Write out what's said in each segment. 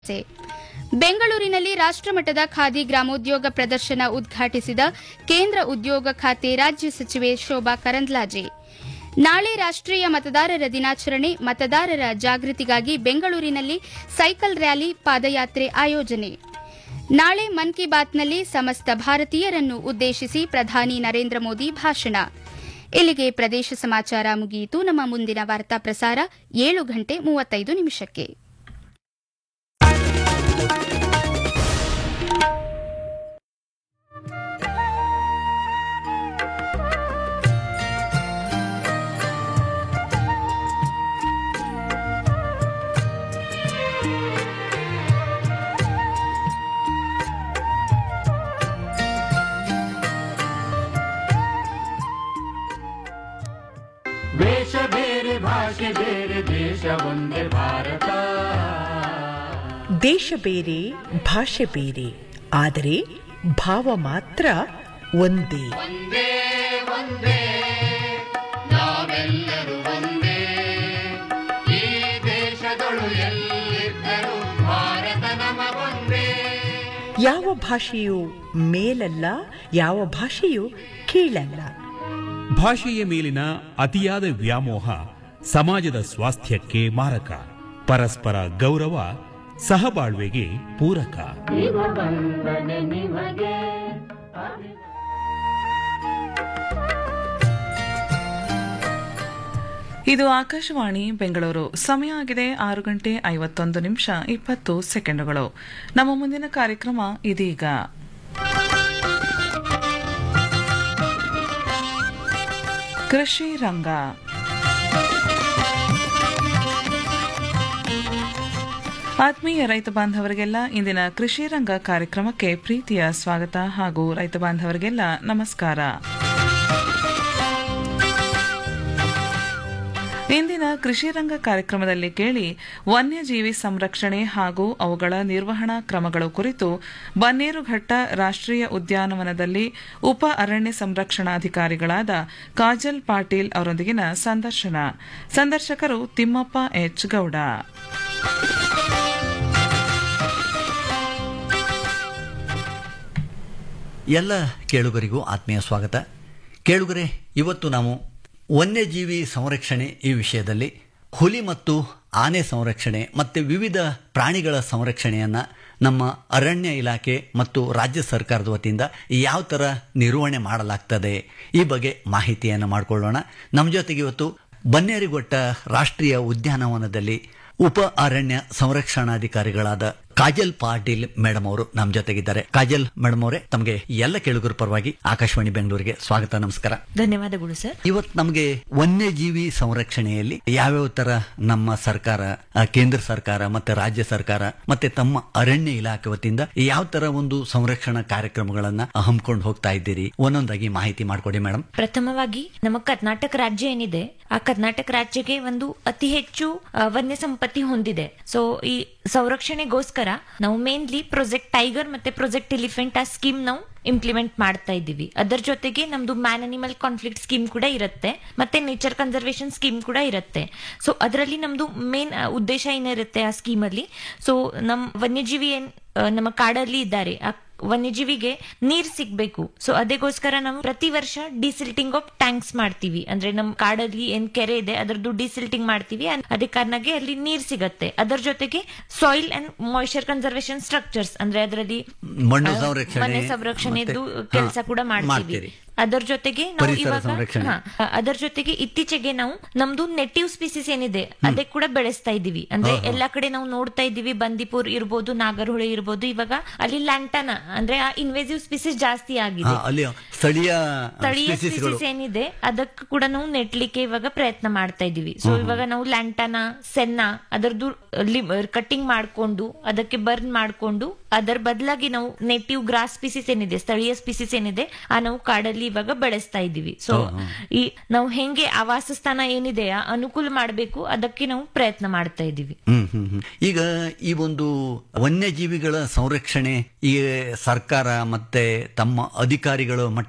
ಭರವಸೆ ಬೆಂಗಳೂರಿನಲ್ಲಿ ರಾಷ್ಟ್ರಮಟ್ಟದ ಖಾದಿ ಗ್ರಾಮೋದ್ಯೋಗ ಪ್ರದರ್ಶನ ಉದ್ಘಾಟಿಸಿದ ಕೇಂದ್ರ ಉದ್ಯೋಗ ಖಾತೆ ರಾಜ್ಯ ಸಚಿವೆ ಶೋಭಾ ಕರಂದ್ಲಾಜೆ ನಾಳೆ ರಾಷ್ಟ್ರೀಯ ಮತದಾರರ ದಿನಾಚರಣೆ ಮತದಾರರ ಜಾಗೃತಿಗಾಗಿ ಬೆಂಗಳೂರಿನಲ್ಲಿ ಸೈಕಲ್ ರ್ಯಾಲಿ ಪಾದಯಾತ್ರೆ ಆಯೋಜನೆ ನಾಳೆ ಮನ್ ಕಿ ಬಾತ್ನಲ್ಲಿ ಸಮಸ್ತ ಭಾರತೀಯರನ್ನು ಉದ್ದೇಶಿಸಿ ಪ್ರಧಾನಿ ನರೇಂದ್ರ ಮೋದಿ ಭಾಷಣ ಇಲ್ಲಿಗೆ ಪ್ರದೇಶ ಸಮಾಚಾರ ಮುಗಿಯಿತು ನಮ್ಮ ಮುಂದಿನ ವಾರ್ತಾ ಪ್ರಸಾರ ಏಳು ಗಂಟೆ ಮೂವತ್ತೈದು ನಿಮಿಷಕ್ಕೆ ವೇಷ ಬೇರೆ ಭಾಷೆ ಬೇರೆ ದೇಶ ಒಂದೇ ಭಾರತ ದೇಶ ಬೇರೆ ಭಾಷೆ ಬೇರೆ ಆದರೆ ಭಾವ ಮಾತ್ರ ಒಂದೇ ಒಂದೇ ಒಂದೇ ನಾವೆಲ್ಲರೂ ಒಂದೇ ಈ ದೇಶದೊಳು ಎಲ್ಲಿದ್ದರೂ ಭಾರತ ನಮಗೊಂದೇ ಯಾವ ಭಾಷೆಯು ಮೇಲಲ್ಲ ಯಾವ ಭಾಷೆಯು ಕೀಳಲ್ಲ ಭಾಷೆಯ ಮೇಲಿನ ಅತಿಯಾದ ವ್ಯಾಮೋಹ ಸಮಾಜದ ಸ್ವಾಸ್ಥ್ಯಕ್ಕೆ ಮಾರಕ ಪರಸ್ಪರ ಗೌರವ ಸಹಬಾಳ್ವೆಗೆ ಪೂರಕ ಇದು ಆಕಾಶವಾಣಿ ಬೆಂಗಳೂರು ಸಮಯ ಆಗಿದೆ ಆರು ಗಂಟೆ ಐವತ್ತೊಂದು ನಿಮಿಷ ಇಪ್ಪತ್ತು ಸೆಕೆಂಡುಗಳು ನಮ್ಮ ಮುಂದಿನ ಕಾರ್ಯಕ್ರಮ ಇದೀಗ ಕೃಷಿ ರಂಗ ಆತ್ಮೀಯ ರೈತ ಬಾಂಧವರಿಗೆಲ್ಲ ಇಂದಿನ ಕೃಷಿ ರಂಗ ಕಾರ್ಯಕ್ರಮಕ್ಕೆ ಪ್ರೀತಿಯ ಸ್ವಾಗತ ಹಾಗೂ ರೈತ ಬಾಂಧವರಿಗೆಲ್ಲ ನಮಸ್ಕಾರ ಇಂದಿನ ಕೃಷಿ ರಂಗ ಕಾರ್ಯಕ್ರಮದಲ್ಲಿ ಕೇಳಿ ವನ್ಯಜೀವಿ ಸಂರಕ್ಷಣೆ ಹಾಗೂ ಅವುಗಳ ನಿರ್ವಹಣಾ ಕ್ರಮಗಳು ಕುರಿತು ಬನ್ನೇರುಘಟ್ಟ ರಾಷ್ಟ್ರೀಯ ಉದ್ಯಾನವನದಲ್ಲಿ ಉಪ ಅರಣ್ಯ ಸಂರಕ್ಷಣಾಧಿಕಾರಿಗಳಾದ ಕಾಜಲ್ ಪಾಟೀಲ್ ಅವರೊಂದಿಗಿನ ಸಂದರ್ಶನ ಸಂದರ್ಶಕರು ತಿಮ್ಮಪ್ಪ ಎಚ್ ಗೌಡ ಎಲ್ಲ ಕೇಳುಗರಿಗೂ ಆತ್ಮೀಯ ಸ್ವಾಗತ ಕೇಳುಗರೆ ಇವತ್ತು ನಾವು ವನ್ಯಜೀವಿ ಸಂರಕ್ಷಣೆ ಈ ವಿಷಯದಲ್ಲಿ ಹುಲಿ ಮತ್ತು ಆನೆ ಸಂರಕ್ಷಣೆ ಮತ್ತು ವಿವಿಧ ಪ್ರಾಣಿಗಳ ಸಂರಕ್ಷಣೆಯನ್ನು ನಮ್ಮ ಅರಣ್ಯ ಇಲಾಖೆ ಮತ್ತು ರಾಜ್ಯ ಸರ್ಕಾರದ ವತಿಯಿಂದ ಯಾವ ಥರ ನಿರ್ವಹಣೆ ಮಾಡಲಾಗ್ತದೆ ಈ ಬಗ್ಗೆ ಮಾಹಿತಿಯನ್ನು ಮಾಡಿಕೊಳ್ಳೋಣ ನಮ್ಮ ಜೊತೆಗೆ ಇವತ್ತು ಬನ್ನೇರಿಗೊಟ್ಟ ರಾಷ್ಟ್ರೀಯ ಉದ್ಯಾನವನದಲ್ಲಿ ಉಪ ಅರಣ್ಯ ಸಂರಕ್ಷಣಾಧಿಕಾರಿಗಳಾದ ಕಾಜಲ್ ಪಾಟೀಲ್ ಮೇಡಮ್ ಅವರು ನಮ್ಮ ಜೊತೆಗಿದ್ದಾರೆ ಕಾಜಲ್ ಮೇಡಮ್ ಅವರೇ ತಮಗೆ ಎಲ್ಲ ಕೇಳುಗರ ಪರವಾಗಿ ಆಕಾಶವಾಣಿ ಬೆಂಗಳೂರಿಗೆ ಸ್ವಾಗತ ನಮಸ್ಕಾರ ಧನ್ಯವಾದಗಳು ಸರ್ ಇವತ್ತು ನಮಗೆ ವನ್ಯಜೀವಿ ಸಂರಕ್ಷಣೆಯಲ್ಲಿ ಯಾವ್ಯಾವ ತರ ನಮ್ಮ ಸರ್ಕಾರ ಆ, ಕೇಂದ್ರ ಸರ್ಕಾರ ಮತ್ತೆ ರಾಜ್ಯ ಸರ್ಕಾರ ಮತ್ತೆ ತಮ್ಮ ಅರಣ್ಯ ಇಲಾಖೆ ವತಿಯಿಂದ ಯಾವ ತರ ಒಂದು ಸಂರಕ್ಷಣಾ ಕಾರ್ಯಕ್ರಮಗಳನ್ನ ಹಮ್ಮಿಕೊಂಡು ಹೋಗ್ತಾ ಇದ್ದೀರಿ ಒಂದೊಂದಾಗಿ ಮಾಹಿತಿ ಮಾಡಿಕೊಡಿ ಮೇಡಮ್ ಪ್ರಥಮವಾಗಿ ನಮ್ಮ ಕರ್ನಾಟಕ ರಾಜ್ಯ ಏನಿದೆ ಆ ಕರ್ನಾಟಕ ರಾಜ್ಯಕ್ಕೆ ಒಂದು ಅತಿ ಹೆಚ್ಚು ಆ, ವನ್ಯ ಸಂಪತ್ತಿ ಹೊಂದಿದೆ ಸೊ ಈ ಸಂರಕ್ಷಣೆಗೋಸ್ಕರ ನಾವು ಮೇನ್ಲಿ ಪ್ರೊಜೆಕ್ಟ್ ಟೈಗರ್ ಮತ್ತೆ ಪ್ರೊಜೆಕ್ಟ್ ಎಲಿಫೆಂಟ್ ಆ ಸ್ಕೀಮ್ ನಾವು ಇಂಪ್ಲಿಮೆಂಟ್ ಮಾಡ್ತಾ ಇದ್ದೀವಿ ಅದರ ಜೊತೆಗೆ ನಮ್ದು ಮ್ಯಾನ್ ಅನಿಮಲ್ ಕಾನ್ಫ್ಲಿಕ್ಟ್ ಸ್ಕೀಮ್ ಕೂಡ ಇರುತ್ತೆ ಮತ್ತೆ ನೇಚರ್ ಕನ್ಸರ್ವೇಷನ್ ಸ್ಕೀಮ್ ಕೂಡ ಇರುತ್ತೆ ಸೊ ಅದರಲ್ಲಿ ನಮ್ದು ಮೇನ್ ಉದ್ದೇಶ ಏನಿರುತ್ತೆ ಆ ಸ್ಕೀಮ್ ಅಲ್ಲಿ ಸೊ ನಮ್ ವನ್ಯಜೀವಿ ಏನ್ ಆ, ನಮ್ಮ ಕಾಡಲ್ಲಿ ಇದ್ದಾರೆ ಆ ವನ್ಯಜೀವಿಗೆ ನೀರ್ ಸಿಗ್ಬೇಕು ಸೊ ಅದಕ್ಕೋಸ್ಕರ ನಾವು ಪ್ರತಿ ವರ್ಷ ಡಿಸಿಲ್ಟಿಂಗ್ ಆಫ್ ಟ್ಯಾಂಕ್ಸ್ ಮಾಡ್ತೀವಿ ಅಂದ್ರೆ ನಮ್ ಕಾಡಲ್ಲಿ ಏನ್ ಕೆರೆ ಇದೆ ಅದರದ್ದು ಡಿಸಿಲ್ಟಿಂಗ್ ಮಾಡ್ತೀವಿ ಅನ್- ಅದೇ ಕಾರಣಕ್ಕೆ ಅಲ್ಲಿ ನೀರ್ ಸಿಗತ್ತೆ ಅದರ ಜೊತೆಗೆ soil and moisture conservation structures ಅಂದ್ರೆ ಅದರಲ್ಲಿ ಮಣ್ಣು ಆ, ಸಂರಕ್ಷಣೆ ಮನೆ ಸಂರಕ್ಷಣೆದು ಮತ್ತೆ- ಕೆಲಸ ಹಾ, ಕೂಡ ಮಾಡ್ತೀವಿ ಮಾಡ್ತೀರಿ. ಅದರ ಜೊತೆಗೆ ನಾವು ಪರಿಸರ ಇವಾಗ ಸಂರಕ್ಷಣೆ. ಹಾ, ಅದರ ಜೊತೆಗೆ ಇತ್ತೀಚೆಗೆ ನಾವು ನಮ್ದು ನೆಟಿವ್ ಸ್ಪೀಸಿಸ್ ಏನಿದೆ ಅದಕ್ಕೆ ಕೂಡ ಬೆಳೆಸ್ತಾ ಇದೀವಿ ಅಂದ್ರೆ ಎಲ್ಲಾ ಕಡೆ ನಾವು ನೋಡ್ತಾ ಇದ್ದೀವಿ ಬಂದಿಪುರ್ ಇರ್ಬೋದು ನಾಗರಹೊಳೆ ಇರ್ಬೋದು ಇವಾಗ ಅಲ್ಲಿ ಲ್ಯಾಂಟನ ಅಂದ್ರೆ ಆ ಇನ್ವೇಸಿವ್ ಸ್ಪೀಸಿಸ್ ಜಾಸ್ತಿ ಆಗಿದೆ ಹಾ, ಅಲ್ಲಿ ಸ್ಥಳೀಯ ಸ್ಥಳೀಯ ಸ್ಪೀಸಿಸ್ಗಳು ಸ್ಪೀಸಿಸ್ ಏನಿದೆ ಅದಕ್ಕೆ ಕೂಡ ನಾವು ನೆಟ್ಲಿಕ್ಕೆ ಇವಾಗ ಪ್ರಯತ್ನ ಮಾಡ್ತಾ ಇದೀವಿ ಸೊ ಇವಾಗ ನಾವು ಲ್ಯಾಂಟನ ಸೆನ್ನ ಅದರದ್ದು ಕಟ್ಟಿಂಗ್ ಮಾಡ್ಕೊಂಡು ಅದಕ್ಕೆ ಬರ್ನ್ ಮಾಡ್ಕೊಂಡು ಅದರ ಬದಲಾಗಿ ನಾವು ನೆಟಿವ್ ಗ್ರಾಸ್ ಸ್ಪೀಸಿಸ್ ಏನಿದೆ ಸ್ಥಳೀಯ ಸ್ಪೀಸಿಸ್ ಏನಿದೆ ಆ ನಾವು ಕಾಡಲ್ಲಿ ಇವಾಗ ಬೆಳೆಸ್ತಾ ಇದ್ದೀವಿ ಸೊ ಈ ನಾವು ಹೆಂಗೆ ಆವಾಸ ಸ್ಥಾನ ಏನಿದೆ ಆ ಅನುಕೂಲ ಮಾಡಬೇಕು ಅದಕ್ಕೆ ನಾವು ಪ್ರಯತ್ನ ಮಾಡ್ತಾ ಇದ್ದೀವಿ ಹ್ಮ್ ಹ್ಮ್ ಹ್ಮ್. ಈಗ ಈ ಒಂದು ವನ್ಯಜೀವಿಗಳ ಸಂರಕ್ಷಣೆ ಈ ಸರ್ಕಾರ ಮತ್ತೆ ತಮ್ಮ ಅಧಿಕಾರಿಗಳ ಮಟ್ಟದಲ್ಲಿ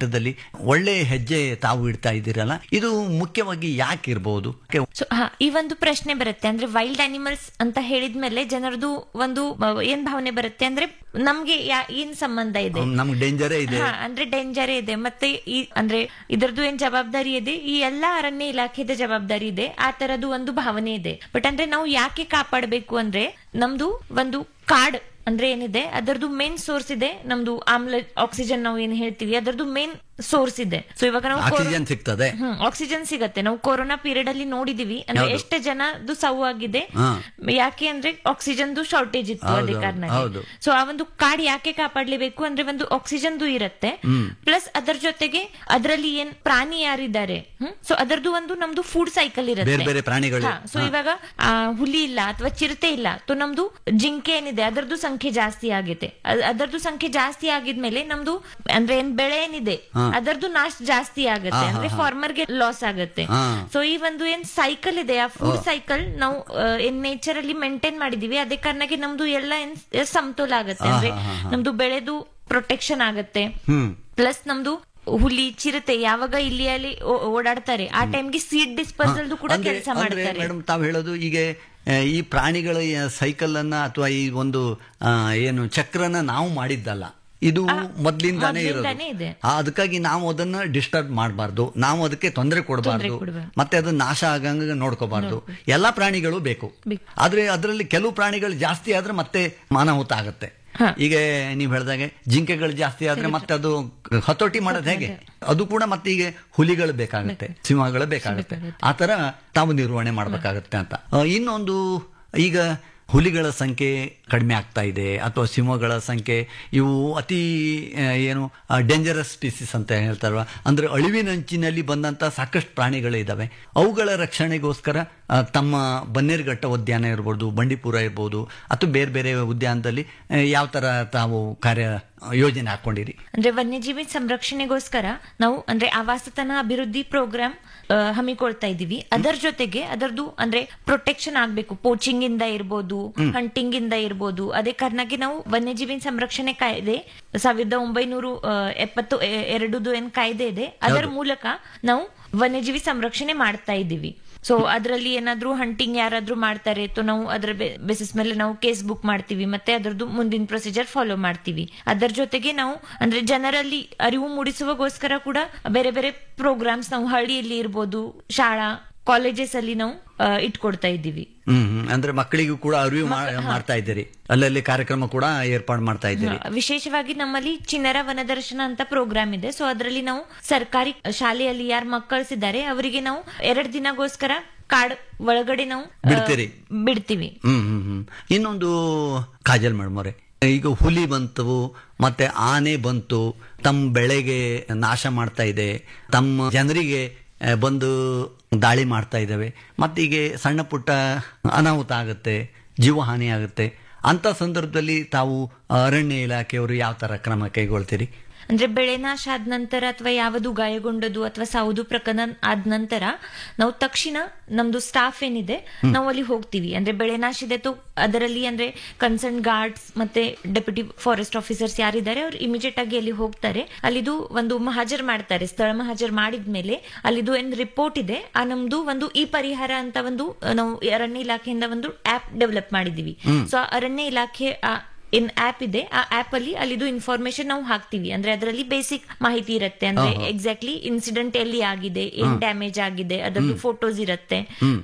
ಮಟ್ಟದಲ್ಲಿ ಒಳ್ಳೆ ಹೆಜ್ಜೆ ತಾವು ಇಡ್ತಾ ಇದ್ದೀರಲ್ಲ ಇದು ಮುಖ್ಯವಾಗಿ ಯಾಕೆ ಇರಬಹುದು ಸೊ ಹಾ ಈ ಒಂದು ಪ್ರಶ್ನೆ ಬರುತ್ತೆ ಅಂದ್ರೆ ವೈಲ್ಡ್ ಅನಿಮಲ್ಸ್ ಅಂತ ಹೇಳಿದ್ಮೇಲೆ ಜನರದು ಒಂದು ಆ, ಏನ್ ಭಾವನೆ ಬರುತ್ತೆ ಅಂದ್ರೆ ನಮ್ಗೆ ಯಾ- ಏನ್ ಸಂಬಂಧ ಇದೆ ನಮ್ಗೆ ಡೇಂಜರೇ ಇದೆ ಹಾ, ಅಂದ್ರೆ ಡೇಂಜರ್ ಇದೆ ಮತ್ತೆ ಈ ಅಂದ್ರೆ ಇದರದ್ದು ಏನ್ ಜವಾಬ್ದಾರಿ ಇದೆ ಈ ಎಲ್ಲಾ ಅರಣ್ಯ ಇಲಾಖೆದ ಜವಾಬ್ದಾರಿ ಇದೆ ಆ ತರದ್ದು ಒಂದು ಭಾವನೆ ಇದೆ ಬಟ್ ಅಂದ್ರೆ ನಾವು ಯಾಕೆ ಕಾಪಾಡಬೇಕು ಅಂದ್ರೆ ನಮ್ದು ಒಂದು ಕಾಡ್ ಅಂದ್ರೆ ಏನಿದೆ ಅದರದ್ದು ಮೇನ್ ಸೋರ್ಸ್ ಇದೆ ನಮ್ದು ಆಮ್ಲ ಆಕ್ಸಿಜನ್ ನಾವು ಏನ್ ಹೇಳ್ತೀವಿ ಅದರದ್ದು ಮೇನ್ ಸೋರ್ಸ್ ಇದೆ ಸೊ ಇವಾಗ ನಾವು ಕೊರೋ- ಆಕ್ಸಿಜನ್ ಸಿಗ್ತದೆ ಹ್ಮ್ ಆಕ್ಸಿಜನ್ ಸಿಗತ್ತೆ ನಾವು ಕೊರೋನಾ ಪೀರಿಯಡ್ ಅಲ್ಲಿ ನೋಡಿದೀವಿ ಅಂದ್ರೆ ಹೌದು. ಎಷ್ಟು ಜನದ್ದು ಸಾವು ಆಗಿದೆ ಹಾ. ಯಾಕೆ ಅಂದ್ರೆ ಆಕ್ಸಿಜನ್ ಶಾರ್ಟೇಜ್ ಇತ್ತು ಹೌದು, ಅದೇ ಹೌದು, ಕಾರಣ ಹೌದು. ಸೊ ಆ ಒಂದು ಕಾಡ್ ಯಾಕೆ ಕಾಪಾಡ್ಲೇಬೇಕು ಅಂದ್ರೆ ಒಂದು ಆಕ್ಸಿಜನ್ ಇರತ್ತೆ ಪ್ಲಸ್ ಅದರ ಜೊತೆಗೆ ಅದರಲ್ಲಿ ಏನ್ ಪ್ರಾಣಿ ಯಾರಿದ್ದಾರೆ ಸೊ ಅದರದ್ದು ಒಂದು ನಮ್ದು ಫುಡ್ ಸೈಕಲ್ ಇರುತ್ತೆ ಬೇರೆ ಬೇರೆ ಪ್ರಾಣಿಗಳು. ಸೊ ಇವಾಗ ಆ, ಹುಲಿ ಇಲ್ಲ ಅಥವಾ ಚಿರತೆ ಇಲ್ಲ ಸೊ ನಮ್ದು ಜಿಂಕೆ ಏನಿದೆ ಅದರದ್ದು ಸಂಖ್ಯೆ ಜಾಸ್ತಿ ಆಗಿದೆ ಅದ್- ಅದರದ್ದು ಸಂಖ್ಯೆ ಜಾಸ್ತಿ ಆಗಿದ್ಮೇಲೆ ನಮ್ದು ಅಂದ್ರೆ ಏನ್ ಬೆಳೆ ಏನಿದೆ ಅದರದ್ದು ನಾಶ ಜಾಸ್ತಿ ಆಗುತ್ತೆ ಅಂದ್ರೆ ಫಾರ್ಮರ್ ಗೆ ಲಾಸ್ ಆಗುತ್ತೆ ಹಾ. ಸೊ ಈ ಒಂದು ಏನ್ ಸೈಕಲ್ ಇದೆ ಆ ಫುಡ್ ಸೈಕಲ್ ನಾವು ಆ, ಏನ್ ನೇಚರ್ ಅಲ್ಲಿ ಮೇಂಟೈನ್ ಮಾಡಿದೀವಿ ಅದೇ ಕಾರಣಕ್ಕೆ ನಮ್ದು ಎಲ್ಲ ಏನ್ ಸಮತೋಲ ಆಗತ್ತೆ ಅಂದ್ರೆ ನಮ್ದು ಬೆಳೆದು ಪ್ರೊಟೆಕ್ಷನ್ ಆಗತ್ತೆ ಹ್ಮ್ ಪ್ಲಸ್ ನಮ್ದು ಹುಲಿ ಚಿರತೆ ಯಾವಾಗ ಇಲ್ಲಿ ಅಲ್ಲಿ ಓ- ಓಡಾಡ್ತಾರೆ ಆ ಟೈಮ್ಗೆ ಸೀಡ್ ಡಿಸ್ಪೋಸಲ್ ಕೂಡ ಅಂದ್ರೆ ಕೆಲಸ ಅಂದ್ರೆ ಮಾಡ್ತಾರೆ ಮೇಡಮ್ ತಾವು ಹೇಳೋದು ಈಗ ಆ, ಈ ಪ್ರಾಣಿಗಳ ಸೈಕಲ್ ಅನ್ನ ಅಥವಾ ಈ ಒಂದು ಆ, ಏನು ಚಕ್ರನ ನಾವು ಮಾಡಿದ್ದಲ್ಲ ಇದು ಮೊದ್ಲಿಂದಾನೇ ಇರೋದು ಮೊದ್ಲಿಂದಾನೇ ಇದೆ. ಆ, ಅದಕ್ಕಾಗಿ ನಾವು ಅದನ್ನ ಡಿಸ್ಟರ್ಬ್ ಮಾಡಬಾರ್ದು ನಾವು ಅದಕ್ಕೆ ತೊಂದರೆ ಕೊಡಬಾರ್ದು ಕೊಡ್ಬಾರ್ದು. ಮತ್ತೆ ಅದು ನಾಶ ಆಗಂಗ ನೋಡ್ಕೋಬಾರ್ದು ಎಲ್ಲಾ ಪ್ರಾಣಿಗಳು ಬೇಕು ಬೇಕು. ಆದ್ರೆ ಅದರಲ್ಲಿ ಕೆಲವು ಪ್ರಾಣಿಗಳು ಜಾಸ್ತಿ ಆದ್ರೆ ಮತ್ತೆ ಮಾನಹುತ ಆಗತ್ತೆ ಈಗ ನೀವು ಹೇಳ್ದಾಗೆ ಜಿಂಕೆಗಳು ಜಾಸ್ತಿ ಆದ್ರೆ ಮತ್ತೆ ಅದು ಹತೋಟಿ ಮಾಡೋದು ಹೇಗೆ ಅದು ಕೂಡ ಮತ್ತೆ ಈಗ ಹುಲಿಗಳು ಬೇಕಾಗುತ್ತೆ ಸಿಂಹಗಳು ಬೇಕಾಗುತ್ತೆ ಆ ತರ ತಾವು ನಿರ್ವಹಣೆ ಮಾಡ್ಬೇಕಾಗತ್ತೆ ಅಂತ ಆ, ಇನ್ನೊಂದು ಈಗ ಹುಲಿಗಳ ಸಂಖ್ಯೆ ಕಡಿಮೆ ಆಗ್ತಾ ಇದೆ ಅಥವಾ ಸಿಂಹಗಳ ಸಂಖ್ಯೆ ಇವು ಅತಿ ಆ, ಏನು ಡೇಂಜರಸ್ ಸ್ಪೀಸಿಸ್ ಅಂತ ಹೇಳ್ತಾರಲ್ವ ಅಂದ್ರೆ ಅಳಿವಿನಂಚಿನಲ್ಲಿ ಬಂದಂತ ಸಾಕಷ್ಟು ಪ್ರಾಣಿಗಳು ಇದಾವೆ ಅವುಗಳ ರಕ್ಷಣೆಗೋಸ್ಕರ ಆ, ತಮ್ಮ ಬನ್ನೇರುಘಟ್ಟ ಉದ್ಯಾನ ಇರ್ಬೋದು ಬಂಡೀಪುರ ಇರ್ಬೋದು ಅಥವಾ ಬೇರೆ ಬೇರೆ ಉದ್ಯಾನದಲ್ಲಿ ಆ, ಯಾವ ತರ ತಾವು ಕಾರ್ಯ ಯೋಜನೆ ಹಾಕೊಂಡಿರಿ ಅಂದ್ರೆ ವನ್ಯಜೀವಿ ಸಂರಕ್ಷಣೆಗೋಸ್ಕರ ನಾವು ಅಂದ್ರೆ ಆವಾಸತನ ಅಭಿವೃದ್ಧಿ ಪ್ರೋಗ್ರಾಮ್ ಹಮ್ಮಿಕೊಳ್ತಾ ಇದೀವಿ ಅದರ ಜೊತೆಗೆ ಅದರದ್ದು ಅಂದ್ರೆ ಪ್ರೊಟೆಕ್ಷನ್ ಆಗ್ಬೇಕು ಪೋಚಿಂಗ್ ಇಂದ ಇರ್ಬೋದು ಹಂಟಿಂಗ್ ಇಂದ ಇರ್ಬೋದು ಅದೇ ಕಾರಣಕ್ಕೆ ನಾವು ವನ್ಯಜೀವಿ ಸಂರಕ್ಷಣೆ ಕಾಯ್ದೆ ಸಾವಿರದ ಒಂಬೈನೂರು ಆ, ಎಪ್ಪತ್ತು ಎ- ಎರಡುದು ಏನ್ ಕಾಯ್ದೆ ಇದೆ ಅದರ ಮೂಲಕ ನಾವು ವನ್ಯಜೀವಿ ಸಂರಕ್ಷಣೆ ಮಾಡ್ತಾ ಇದ್ದೀವಿ ಸೊ ಅದರಲ್ಲಿ ಏನಾದ್ರೂ ಹಂಟಿಂಗ್ ಯಾರಾದ್ರೂ ಮಾಡ್ತಾರೆ ಸೊ ನಾವು ಅದರ ಬೇಸಿಸ್ ಮೇಲೆ ನಾವು ಕೇಸ್ ಬುಕ್ ಮಾಡ್ತೀವಿ ಮತ್ತೆ ಅದರದ್ದು ಮುಂದಿನ ಪ್ರೊಸೀಜರ್ ಫಾಲೋ ಮಾಡ್ತೀವಿ ಅದರ ಜೊತೆಗೆ ನಾವು ಅಂದ್ರೆ ಜನರಲ್ಲಿ ಅರಿವು ಮೂಡಿಸುವಗೋಸ್ಕರ ಕೂಡ ಬೇರೆ ಬೇರೆ ಪ್ರೋಗ್ರಾಮ್ಸ್ ನಾವು ಹಳ್ಳಿಯಲ್ಲಿ ಇರ್ಬೋದು ಶಾಲಾ ಕಾಲೇಜಸ್ ಅಲ್ಲಿ ನಾವು ಆ, ಇಟ್ಕೊಡ್ತಾ ಇದ್ದೀವಿ ಹ್ಮ್ ಹ್ಮ್. ಅಂದ್ರೆ ಮಕ್ಕಳಿಗೂ ಕೂಡ ಅರಿವು ಮಾ- ಮಾಡ್ತಾ ಇದ್ದೀರಿ ಅಲ್ಲಲ್ಲಿ ಕಾರ್ಯಕ್ರಮ ಕೂಡ ಏರ್ಪಾಡು ಮಾಡ್ತಾ ಇದ್ದೀರಿ ವಿಶೇಷವಾಗಿ ನಮ್ಮಲ್ಲಿ ಚಿನ್ನರ ವನದರ್ಶನ ಅಂತ ಪ್ರೋಗ್ರಾಮ್ ಇದೆ ಸೊ ಅದರಲ್ಲಿ ನಾವು ಸರ್ಕಾರಿ ಶಾಲೆಯಲ್ಲಿ ಯಾರು ಮಕ್ಕಳಿಸಿದ್ದಾರೆ ಅವರಿಗೆ ನಾವು ಎರಡು ದಿನಗೋಸ್ಕರ ಕಾಡ್ ಒಳಗಡೆ ನಾವು ಆ, ಬಿಡ್ತೀರಿ? ಬಿಡ್ತೀವಿ ಹ್ಮ್ ಹ್ಮ್ ಹ್ಮ್ ಇನ್ನೊಂದು ಕಾಜಲ್ ಮೇಡಮ್ ಅವರೇ ಈಗ ಹುಲಿ ಬಂತು ಮತ್ತೆ ಆನೆ ಬಂತು ತಮ್ಮ ಬೆಳೆಗೆ ನಾಶ ಮಾಡ್ತಾ ಇದೆ ತಮ್ಮ ಜನರಿಗೆ ಆ, ಬಂದು ದಾಳಿ ಮಾಡ್ತಾ ಇದ್ದಾವೆ ಮತ್ತೀಗ ಸಣ್ಣ ಪುಟ್ಟ ಅನಾಹುತ ಆಗುತ್ತೆ ಜೀವಹಾನಿ ಆಗುತ್ತೆ ಅಂತ ಸಂದರ್ಭದಲ್ಲಿ ತಾವು ಅರಣ್ಯ ಇಲಾಖೆಯವರು ಯಾವ ತರ ಕ್ರಮ ಕೈಗೊಳ್ತೀರಿ ಅಂದ್ರೆ ಬೆಳೆ ನಾಶ ಆದ ನಂತರ ಅಥವಾ ಯಾವುದು ಗಾಯಗೊಂಡದು ಅಥವಾ ಸಾವುದು ಪ್ರಕರಣ ಆದ ನಂತರ ನಾವು ತಕ್ಷಣ ನಮ್ದು ಸ್ಟಾಫ್ ಏನಿದೆ ನಾವು ಅಲ್ಲಿ ಹೋಗ್ತೀವಿ ಅಂದ್ರೆ ಬೆಳೆ ನಾಶ ಇದೆ ತೋ ಅದರಲ್ಲಿ ಅಂದ್ರೆ ಕನ್ಸರ್ನ್ ಗಾರ್ಡ್ಸ್ ಮತ್ತೆ ಡೆಪ್ಯೂಟಿ ಫಾರೆಸ್ಟ್ ಆಫೀಸರ್ಸ್ ಯಾರಿದ್ದಾರೆ ಅವ್ರು ಇಮಿಡಿಯೇಟ್ ಆಗಿ ಅಲ್ಲಿ ಹೋಗ್ತಾರೆ ಅಲ್ಲಿದು ಒಂದು ಮಹಾಜರ್ ಮಾಡ್ತಾರೆ ಸ್ಥಳ ಮಹಾಜರ್ ಮಾಡಿದ್ಮೇಲೆ ಅಲ್ಲಿದು ಏನ್ ರಿಪೋರ್ಟ್ ಇದೆ ಆ ನಮ್ದು ಒಂದು ಈ ಪರಿಹಾರ ಅಂತ ಒಂದು ಆ, ನಾವು ಅರಣ್ಯ ಇಲಾಖೆಯಿಂದ ಒಂದು ಆಪ್ ಡೆವಲಪ್ ಮಾಡಿದೀವಿ ಸೊ ಅರಣ್ಯ ಇಲಾಖೆ ಆ ಏನ್ ಆಪ್ ಇದೆ ಆ ಆಪ್ ಅಲ್ಲಿ ಅಲ್ಲಿದು ಇನ್ಫಾರ್ಮೇಶನ್ ನಾವು ಹಾಕ್ತಿವಿ ಅಂದ್ರೆ ಅದರಲ್ಲಿ ಬೇಸಿಕ್ ಮಾಹಿತಿ ಇರುತ್ತೆ ಅಂದ್ರೆ ಎಕ್ಸಾಕ್ಟ್ಲಿ ಇನ್ಸಿಡೆಂಟ್ ಎಲ್ಲಿ ಆಗಿದೆ ಏನ್ ಡ್ಯಾಮೇಜ್ ಆಗಿದೆ ಅದರದ್ದು ಫೋಟೋಸ್ ಇರುತ್ತೆ